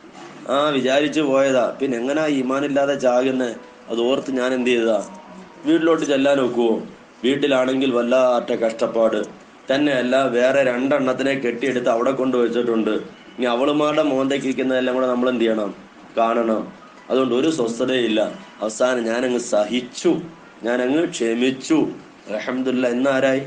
ആ വിചാരിച്ചു പോയതാ പിന്നെ എങ്ങനാ ഈമാനില്ലാതെ ചാകുന്നേ അത് ഓർത്ത് ഞാൻ എന്ത് ചെയ്തതാ വീട്ടിലോട്ട് ചെല്ലാൻ നോക്കുവോ വീട്ടിലാണെങ്കിൽ വല്ലാത്ത കഷ്ടപ്പാട് തന്നെയല്ല വേറെ രണ്ടെണ്ണത്തിനെ കെട്ടിയെടുത്ത് അവിടെ കൊണ്ട് വെച്ചിട്ടുണ്ട് ഇനി അവളുമാരുടെ മോന്തയ്ക്ക് ഇരിക്കുന്നതെല്ലാം കൂടെ നമ്മൾ എന്ത് ചെയ്യണം കാണണം അതുകൊണ്ട് ഒരു സ്വസ്ഥതയില്ല അവസാനം ഞാനങ്ങ് സഹിച്ചു ഞാനങ്ങ് ക്ഷമിച്ചു അലഹമില്ല എന്നാരായി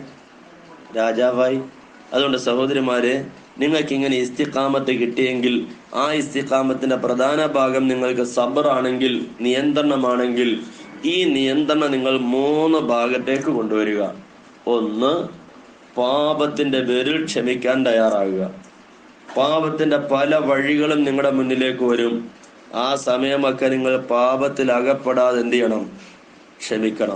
രാജാവായി അതുകൊണ്ട് സഹോദരിമാരെ നിങ്ങൾക്ക് ഇങ്ങനെ ഇസ്തിഖാമത്ത് കിട്ടിയെങ്കിൽ ആ ഇസ്തിഖാമത്തിന്റെ പ്രധാന ഭാഗം നിങ്ങൾക്ക് സബറാണെങ്കിൽ നിയന്ത്രണമാണെങ്കിൽ ഈ നിയന്ത്രണം നിങ്ങൾ മൂന്ന് ഭാഗത്തേക്ക് കൊണ്ടുവരിക ഒന്ന് പാപത്തിന്റെ പേരിൽ ക്ഷമിക്കാൻ തയ്യാറാകുക പാപത്തിന്റെ പല വഴികളും നിങ്ങളുടെ മുന്നിലേക്ക് വരും ആ സമയമൊക്കെ നിങ്ങൾ പാപത്തിൽ അകപ്പെടാതെ എന്ത് ചെയ്യണം ക്ഷമിക്കണം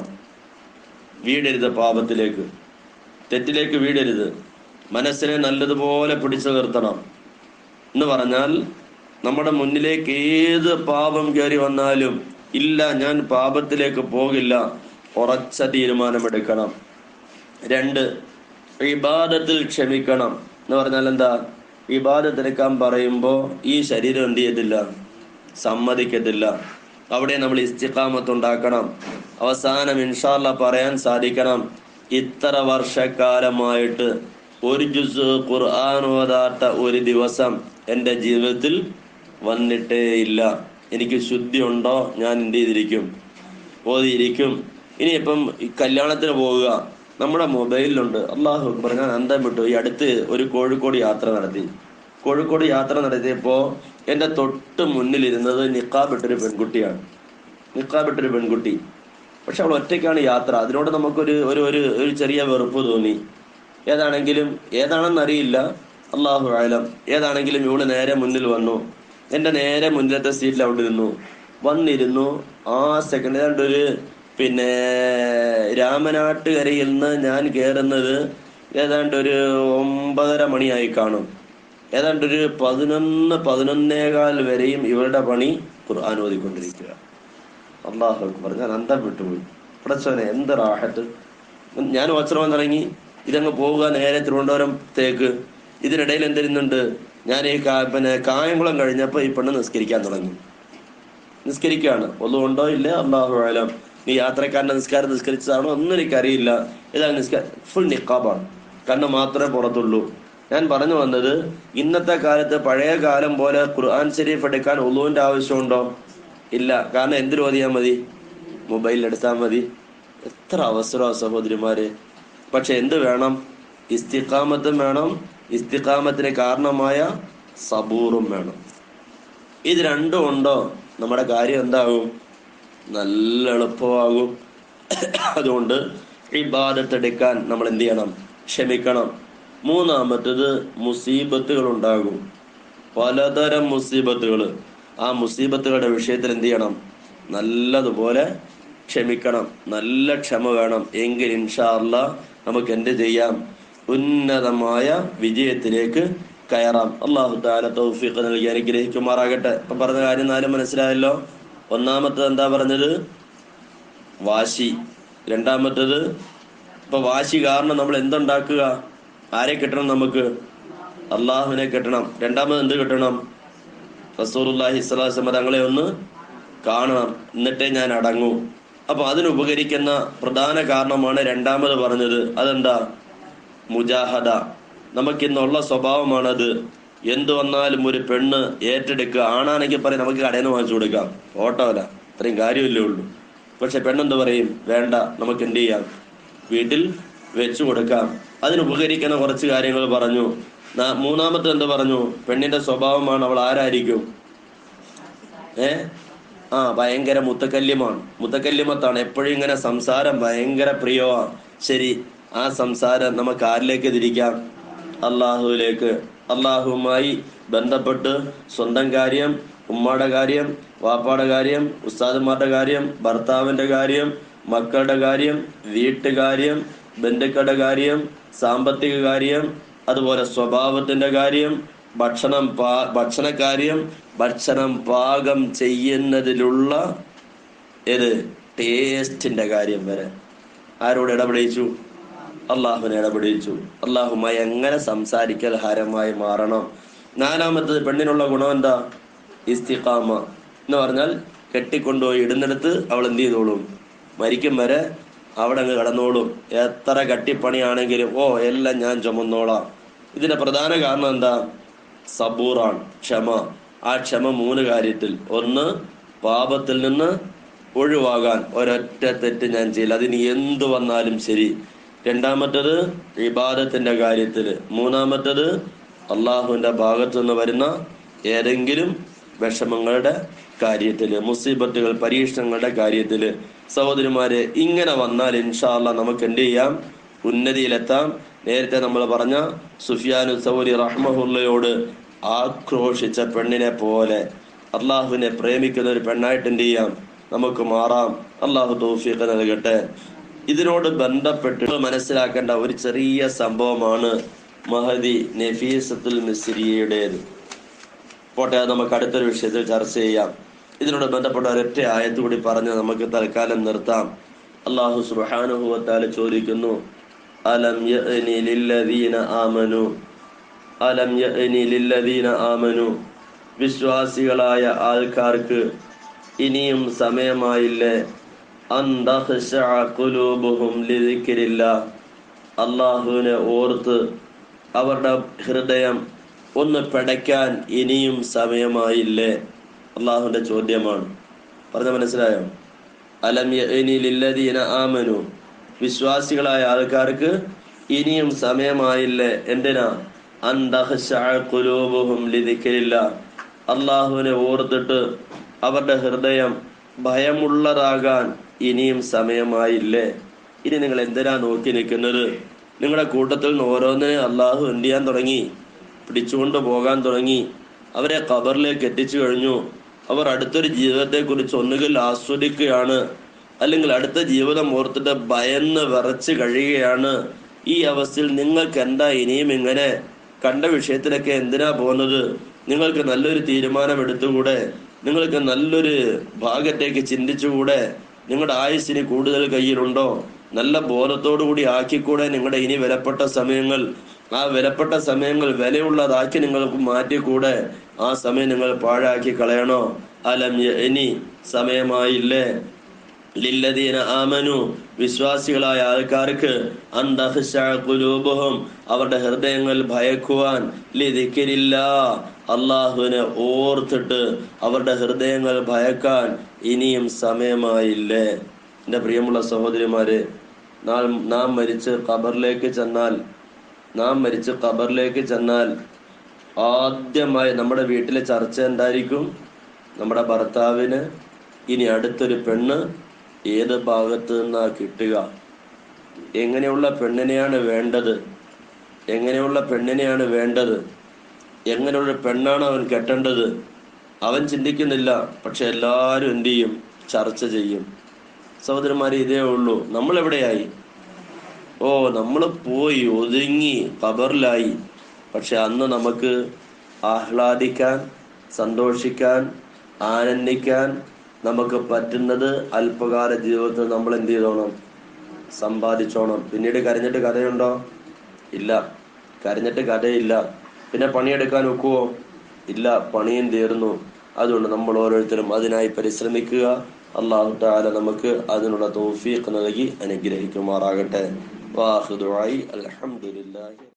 വീടരുത് പാപത്തിലേക്ക് തെറ്റിലേക്ക് വീടരുത് മനസ്സിനെ നല്ലതുപോലെ പിടിച്ചു നിർത്തണം എന്ന് പറഞ്ഞാൽ നമ്മുടെ മുന്നിലേക്ക് ഏത് പാപം കയറി വന്നാലും ഇല്ല ഞാൻ പാപത്തിലേക്ക് പോകില്ല ഉറച്ച തീരുമാനമെടുക്കണം രണ്ട് ഇബാദത്തിൽ ക്ഷമിക്കണം എന്ന് പറഞ്ഞാൽ എന്താ ഇബാദത്തെടുക്കാൻ പറയുമ്പോൾ ഈ ശരീരം എന്ത് ചെയ്യത്തില്ല സമ്മതിക്കത്തില്ല അവിടെ നമ്മൾ ഇസ്തിഖാമത്ത് ഉണ്ടാക്കണം അവസാനം ഇൻഷാല്ല പറയാൻ സാധിക്കണം ഇത്ര വർഷക്കാലമായിട്ട് ഒരു ജുസ് ഖുർആൻ ഓതാത്ത ഒരു ദിവസം എൻ്റെ ജീവിതത്തിൽ വന്നിട്ടേ ഇല്ല എനിക്ക് ശുദ്ധി ഉണ്ടോ ഞാൻ എന്ത് ചെയ്തിരിക്കും ഓതിയിരിക്കും ഇനിയിപ്പം ഈ കല്യാണത്തിന് പോവുക നമ്മുടെ മൊബൈലിലുണ്ട് അള്ളാഹു അക്ബർ ഞാൻ അന്തം വിട്ടു ഈ അടുത്ത് ഒരു കോഴിക്കോട് യാത്ര നടത്തി കോഴിക്കോട് യാത്ര നടത്തിയപ്പോൾ എൻ്റെ തൊട്ട് മുന്നിലിരുന്നത് നിക്കാബിട്ടൊരു പെൺകുട്ടിയാണ് നിക്കാബിട്ടൊരു പെൺകുട്ടി പക്ഷെ അവൾ ഒറ്റയ്ക്കാണ് യാത്ര അതിനോട് നമുക്കൊരു ഒരു ഒരു ഒരു ചെറിയ വെറുപ്പ് തോന്നി ഏതാണെങ്കിലും ഏതാണെന്നറിയില്ല അള്ളാഹു ആലം ഏതാണെങ്കിലും ഇവള് നേരെ മുന്നിൽ വന്നു എൻ്റെ നേരെ മുന്നിലത്തെ സീറ്റിൽ അവിടെ ഇരുന്നു വന്നിരുന്നു ആ സെക്കൻഡ് ഏതാണ്ട് ഒരു പിന്നെ രാമനാട്ടുകരയിൽ നിന്ന് ഞാൻ കയറുന്നത് ഏതാണ്ട് ഒരു ഒമ്പതര മണിയായി കാണും ഏതാണ്ട് ഒരു പതിനൊന്ന് പതിനൊന്നേകാൽ വരെയും ഇവരുടെ പണി ഖുർആൻ ഓതിക്കൊണ്ടിരിക്കുക അള്ളാഹു അക്ബർ ഞാൻ അന്തം വിട്ടുപോയി പടച്ചോനെ എന്ത് റാഹത്ത് ഞാൻ വസ്ത്രം ഇറങ്ങി ഇതങ്ങ് പോവുക നേരെ തിരുവനന്തപുരത്തേക്ക് ഇതിനിടയിൽ എന്തിരുന്നുണ്ട് ഞാൻ ഈ കാ പിന്നെ കായംകുളം കഴിഞ്ഞപ്പോൾ ഈ പെണ്ണ് നിസ്കരിക്കാൻ തുടങ്ങി നിസ്കരിക്കുകയാണ് ഒന്നും ഉണ്ടോ ഇല്ല അള്ളാഹു ആലം നീ യാത്രക്കാരന്റെ നിസ്കാരം നിസ്കരിച്ചതാണോ ഒന്നും എനിക്കറിയില്ല ഇതാണ് നിസ്കാരം ഫുൾ നിക്കാബാണ് കണ്ണ് മാത്രമേ പുറത്തുള്ളൂ ഞാൻ പറഞ്ഞു വന്നത് ഇന്നത്തെ കാലത്ത് പഴയ കാലം പോലെ ഖുർആൻ ശരീഫ് എടുക്കാൻ ഒന്നുവിന്റെ ആവശ്യമുണ്ടോ ഇല്ല കാരണം എന്തിനു ഓതിയാൽ മതി മൊബൈലിൽ എടുത്താൽ മതി എത്ര അവസരമാണ് സഹോദരിമാരെ പക്ഷെ എന്ത് വേണം ഇസ്തിഖാമത്തും വേണം ഇസ്തിഖാമത്തിന് കാരണമായ സബൂറും വേണം ഇത് രണ്ടും ഉണ്ടോ നമ്മുടെ കാര്യം എന്താകും നല്ല എളുപ്പമാകും അതുകൊണ്ട് ഇബാദത്തെടുക്കാൻ നമ്മൾ എന്ത് ചെയ്യണം ക്ഷമിക്കണം മൂന്നാമത്തത് മുസീബത്തുകൾ ഉണ്ടാകും പലതരം മുസീബത്തുകൾ ആ മുസീബത്തുകളുടെ വിഷയത്തിൽ എന്ത് ചെയ്യണം നല്ലതുപോലെ ക്ഷമിക്കണം നല്ല ക്ഷമ വേണം എങ്കിൽ ഇൻഷാ അല്ലാ നമുക്ക് എന്ത് ചെയ്യാം ഉന്നതമായ വിജയത്തിലേക്ക് കയറാം അള്ളാഹു താല തൗഫീഖ് നൽകി അനുഗ്രഹിക്കുമാറാകട്ടെ ഇപ്പൊ പറഞ്ഞ കാര്യം നാലും മനസ്സിലായല്ലോ ഒന്നാമത്തത് എന്താ പറഞ്ഞത് വാശി രണ്ടാമത്തത് ഇപ്പൊ വാശി കാരണം നമ്മൾ എന്തുണ്ടാക്കുക ആരെ കിട്ടണം നമുക്ക് അള്ളാഹുവിനെ കിട്ടണം രണ്ടാമത് എന്ത് കിട്ടണം റസൂറുല്ലാഹി സ്വലാസ്മ തങ്ങളെ ഒന്ന് കാണണം എന്നിട്ടേ ഞാൻ അടങ്ങൂ അപ്പൊ അതിന് ഉപകരിക്കുന്ന പ്രധാന കാരണമാണ് രണ്ടാമത് പറഞ്ഞത് അതെന്താ മുജാഹദ നമുക്കിന്നുള്ള സ്വഭാവമാണത് എന്തു വന്നാലും ഒരു പെണ്ണ് ഏറ്റെടുക്കുക ആണാണെങ്കിൽ പറയും നമുക്ക് കടയിൽ നിന്ന് വാങ്ങിച്ചു കൊടുക്കാം ഓട്ടോ അല്ല അത്രയും കാര്യമില്ലേ ഉള്ളൂ പക്ഷെ പെണ്ണെന്ത് പറയും വേണ്ട നമുക്ക് എന്ത് ചെയ്യാം വീട്ടിൽ വെച്ചു കൊടുക്കാം അതിന് ഉപകരിക്കുന്ന കുറച്ച് കാര്യങ്ങൾ പറഞ്ഞു നാ- മൂന്നാമത്തെ എന്ത് പറഞ്ഞു പെണ്ണിന്റെ സ്വഭാവമാണ് അവൾ ആരായിരിക്കും ഏ ആ ഭയങ്കര മുത്തക്കല്യമാണ് മുത്തക്കല്യമത്താണ് എപ്പോഴും ഇങ്ങനെ സംസാരം ഭയങ്കര പ്രിയമാണ് ശരി ആ സംസാരം നമുക്ക് ആരിലേക്ക് തിരിക്കാം അള്ളാഹുവിലേക്ക് അള്ളാഹുവുമായി ബന്ധപ്പെട്ട് സ്വന്തം കാര്യം ഉമ്മയുടെ കാര്യം വാപ്പാടെ കാര്യം ഉസ്താദന്മാരുടെ കാര്യം ഭർത്താവിന്റെ കാര്യം മക്കളുടെ കാര്യം വീട്ടുകാര്യം ബന്ധുക്കളുടെ കാര്യം സാമ്പത്തിക കാര്യം അതുപോലെ സ്വഭാവത്തിന്റെ കാര്യം ഭക്ഷണം പാ ഭക്ഷണക്കാര്യം ഭക്ഷണം പാകം ചെയ്യുന്നതിലുള്ള ഏത് ടേസ്റ്റിന്റെ കാര്യം വരെ ആരോട് ഇടപെടിച്ചു അള്ളാഹുവിനെ ഇടപെടിച്ചു അള്ളാഹുമായി എങ്ങനെ സംസാരിക്കൽ ഹരമായി മാറണം നാലാമത്തത് പെണ്ണിനുള്ള ഗുണം എന്താ ഇസ്തിഖാമ എന്ന് പറഞ്ഞാൽ കെട്ടിക്കൊണ്ടുപോയി ഇടുന്നിടത്ത് അവൾ എന്ത് ചെയ്തോളും മരിക്കും വരെ അവിടെ അങ്ങ് കടന്നോളും എത്ര കട്ടിപ്പണിയാണെങ്കിലും ഓ എല്ലാം ഞാൻ ചുമന്നോളാം ഇതിന്റെ പ്രധാന കാരണം എന്താ സബൂറാണ് ക്ഷമ ആ ക്ഷമ മൂന്ന് കാര്യത്തിൽ ഒന്ന് പാപത്തിൽ നിന്ന് ഒഴിവാകാൻ ഒരൊറ്റ തെറ്റ് ഞാൻ ചെയ്യില്ല അതിന് എന്ത് വന്നാലും ശരി രണ്ടാമത്തത് ഇബാദത്തിന്റെ കാര്യത്തിൽ മൂന്നാമത്തത് അള്ളാഹുവിന്റെ ഭാഗത്തു നിന്ന് വരുന്ന ഏതെങ്കിലും വിഷമങ്ങളുടെ കാര്യത്തില് മുസീബത്തുകൾ പരീക്ഷണങ്ങളുടെ കാര്യത്തില് സഹോദരിമാരെ ഇങ്ങനെ വന്നാൽ ഇൻഷാല്ല നമുക്ക് എന്ത് ചെയ്യാം ഉന്നതിയിലെത്താം നേരത്തെ നമ്മൾ പറഞ്ഞ സുഫിയാനു സൗരി റഹ്മഹുല്ലയോട് ആക്രോശിച്ച പെണ്ണിനെ പോലെ അള്ളാഹുവിനെ പ്രേമിക്കുന്ന ഒരു പെണ്ണായിട്ട് എന്ത് ചെയ്യാം നമുക്ക് മാറാം അള്ളാഹു തൗഫീഖ് നൽകട്ടെ ഇതിനോട് ബന്ധപ്പെട്ട് മനസ്സിലാക്കേണ്ട ഒരു ചെറിയ സംഭവമാണ് മഹദി നഫീസത്തുൽ മിസ്രിയുടേത് പോട്ടെ അത് നമുക്ക് അടുത്തൊരു വിഷയത്തിൽ ചർച്ച ചെയ്യാം ഇതിനോട് ബന്ധപ്പെട്ട ഒരൊറ്റ ആയത്ത് കൂടി പറഞ്ഞ് നമുക്ക് തൽക്കാലം നിർത്താം അള്ളാഹു സുബ്ഹാനഹു ചോദിക്കുന്നു അലം യഅനി ലില്ലദീന ആമനു അലം യഅനി ലില്ലദീന ആമനു വിശ്വാസികളായ ആൾക്കാർക്ക് ഇനിയും സമയമായില്ലേ അന്തഹ്ശഅ ഖുലൂബുഹും ലിദിക്രില്ലാ അള്ളാഹുവിനെ ഓർത്ത് അവരുടെ ഹൃദയം ഒന്ന് പിടയ്ക്കാൻ ഇനിയും സമയമായില്ലേ അള്ളാഹുവിന്റെ ചോദ്യമാണ് പറഞ്ഞ മനസ്സിലായോ അലം യഅനി ലില്ലദീന ആമനു വിശ്വാസികളായ ആൾക്കാർക്ക് ഇനിയും സമയമായില്ലേ എന്തിനാ അന്തഹ്ശഅ ഖുലൂബുഹും ലിദിക്രില്ലാ അള്ളാഹുവിനെ ഓർത്തിട്ട് അവരുടെ ഹൃദയം ഭയമുള്ളതാകാൻ ഇനിയും സമയമായില്ലേ ഇനി നിങ്ങൾ എന്തിനാ നോക്കി നിൽക്കുന്നത് നിങ്ങളുടെ കൂട്ടത്തിൽ നിന്ന് ഓരോന്നിനെ അള്ളാഹു എന്ത് ചെയ്യാൻ തുടങ്ങി പിടിച്ചുകൊണ്ട് പോകാൻ തുടങ്ങി അവരെ ഖബറിലേക്ക് എത്തിച്ചു കഴിഞ്ഞു അവർ അടുത്തൊരു ജീവിതത്തെക്കുറിച്ച് ഒന്നുകിൽ ആസ്വദിക്കുകയാണ് അല്ലെങ്കിൽ അടുത്ത ജീവിതം ഓർത്തിട്ട് ഭയന്ന് വിറച്ച് കഴിയുകയാണ് ഈ അവസ്ഥയിൽ നിങ്ങൾക്ക് എന്താ ഇനിയും ഇങ്ങനെ കണ്ട വിഷയത്തിലൊക്കെ എന്തിനാ പോകുന്നത് നിങ്ങൾക്ക് നല്ലൊരു തീരുമാനം എടുത്തുകൂടെ നിങ്ങൾക്ക് നല്ലൊരു ഭാഗത്തേക്ക് ചിന്തിച്ചുകൂടെ നിങ്ങളുടെ ആയുസ്സിന് കൂടുതൽ കയ്യിലുണ്ടോ നല്ല ബോധത്തോടു കൂടി ആക്കിക്കൂടെ നിങ്ങളുടെ ഇനി വിലപ്പെട്ട സമയങ്ങൾ ആ വിലപ്പെട്ട സമയങ്ങൾ വിലയുള്ളതാക്കി നിങ്ങൾക്ക് മാറ്റിക്കൂടെ ആ സമയം നിങ്ങൾ പാഴാക്കി കളയണോ അലം ഇനി സമയമായില്ലേ ലില്ലദീന ആമനു വിശ്വാസികളായ ആൾക്കാർക്ക് അന്തഹും അവരുടെ ഹൃദയങ്ങൾ ഭയക്കുവാൻ ലിദിക്കിരില്ല അള്ളാഹുവിനെ ഓർത്തിട്ട് അവരുടെ ഹൃദയങ്ങൾ ഭയക്കാൻ ഇനിയും സമയമായില്ലേ എൻ്റെ പ്രിയമുള്ള സഹോദരിമാരെ നാം നാം മരിച്ച് ഖബറിലേക്ക് ചെന്നാൽ നാം മരിച്ച് ഖബറിലേക്ക് ചെന്നാൽ ആദ്യമായി നമ്മുടെ വീട്ടിലെ ചർച്ച എന്തായിരിക്കും നമ്മുടെ ഭർത്താവിന് ഇനി അടുത്തൊരു പെണ്ണ് ഏത് ഭാഗത്ത് നിന്നാ കിട്ടുക എങ്ങനെയുള്ള പെണ്ണിനെയാണ് വേണ്ടത് എങ്ങനെയുള്ള പെണ്ണിനെയാണ് വേണ്ടത് എങ്ങനെയുള്ള പെണ്ണാണ് അവൻ കെട്ടേണ്ടത് അവൻ ചിന്തിക്കുന്നില്ല പക്ഷെ എല്ലാവരും എന്ത് ചെയ്യും ചർച്ച ചെയ്യും സഹോദരന്മാരെ ഇതേ ഉള്ളൂ നമ്മൾ എവിടെയായി ഓ നമ്മൾ പോയി ഒതുങ്ങി ഖബറിലായി പക്ഷെ അന്ന് നമുക്ക് ആഹ്ലാദിക്കാൻ സന്തോഷിക്കാൻ ആനന്ദിക്കാൻ നമുക്ക് പറ്റുന്നത് അല്പകാല ജീവിതത്തിൽ നമ്മൾ എന്ത് ചെയ്തോണം സമ്പാദിച്ചോണം പിന്നീട് കരഞ്ഞിട്ട് കഥയുണ്ടോ ഇല്ല കരഞ്ഞിട്ട് കഥയില്ല പിന്നെ പണിയെടുക്കാൻ ഒക്കുവോ ഇല്ല പണിയും തീർന്നു അതുകൊണ്ട് നമ്മൾ ഓരോരുത്തരും അതിനായി പരിശ്രമിക്കുക അള്ളാഹു താല നമുക്ക് അതിനുള്ള തൗഫീഖ് നൽകി അനുഗ്രഹിക്കുമാറാകട്ടെ വാഹുദുആയി അൽഹംദുലില്ലാഹി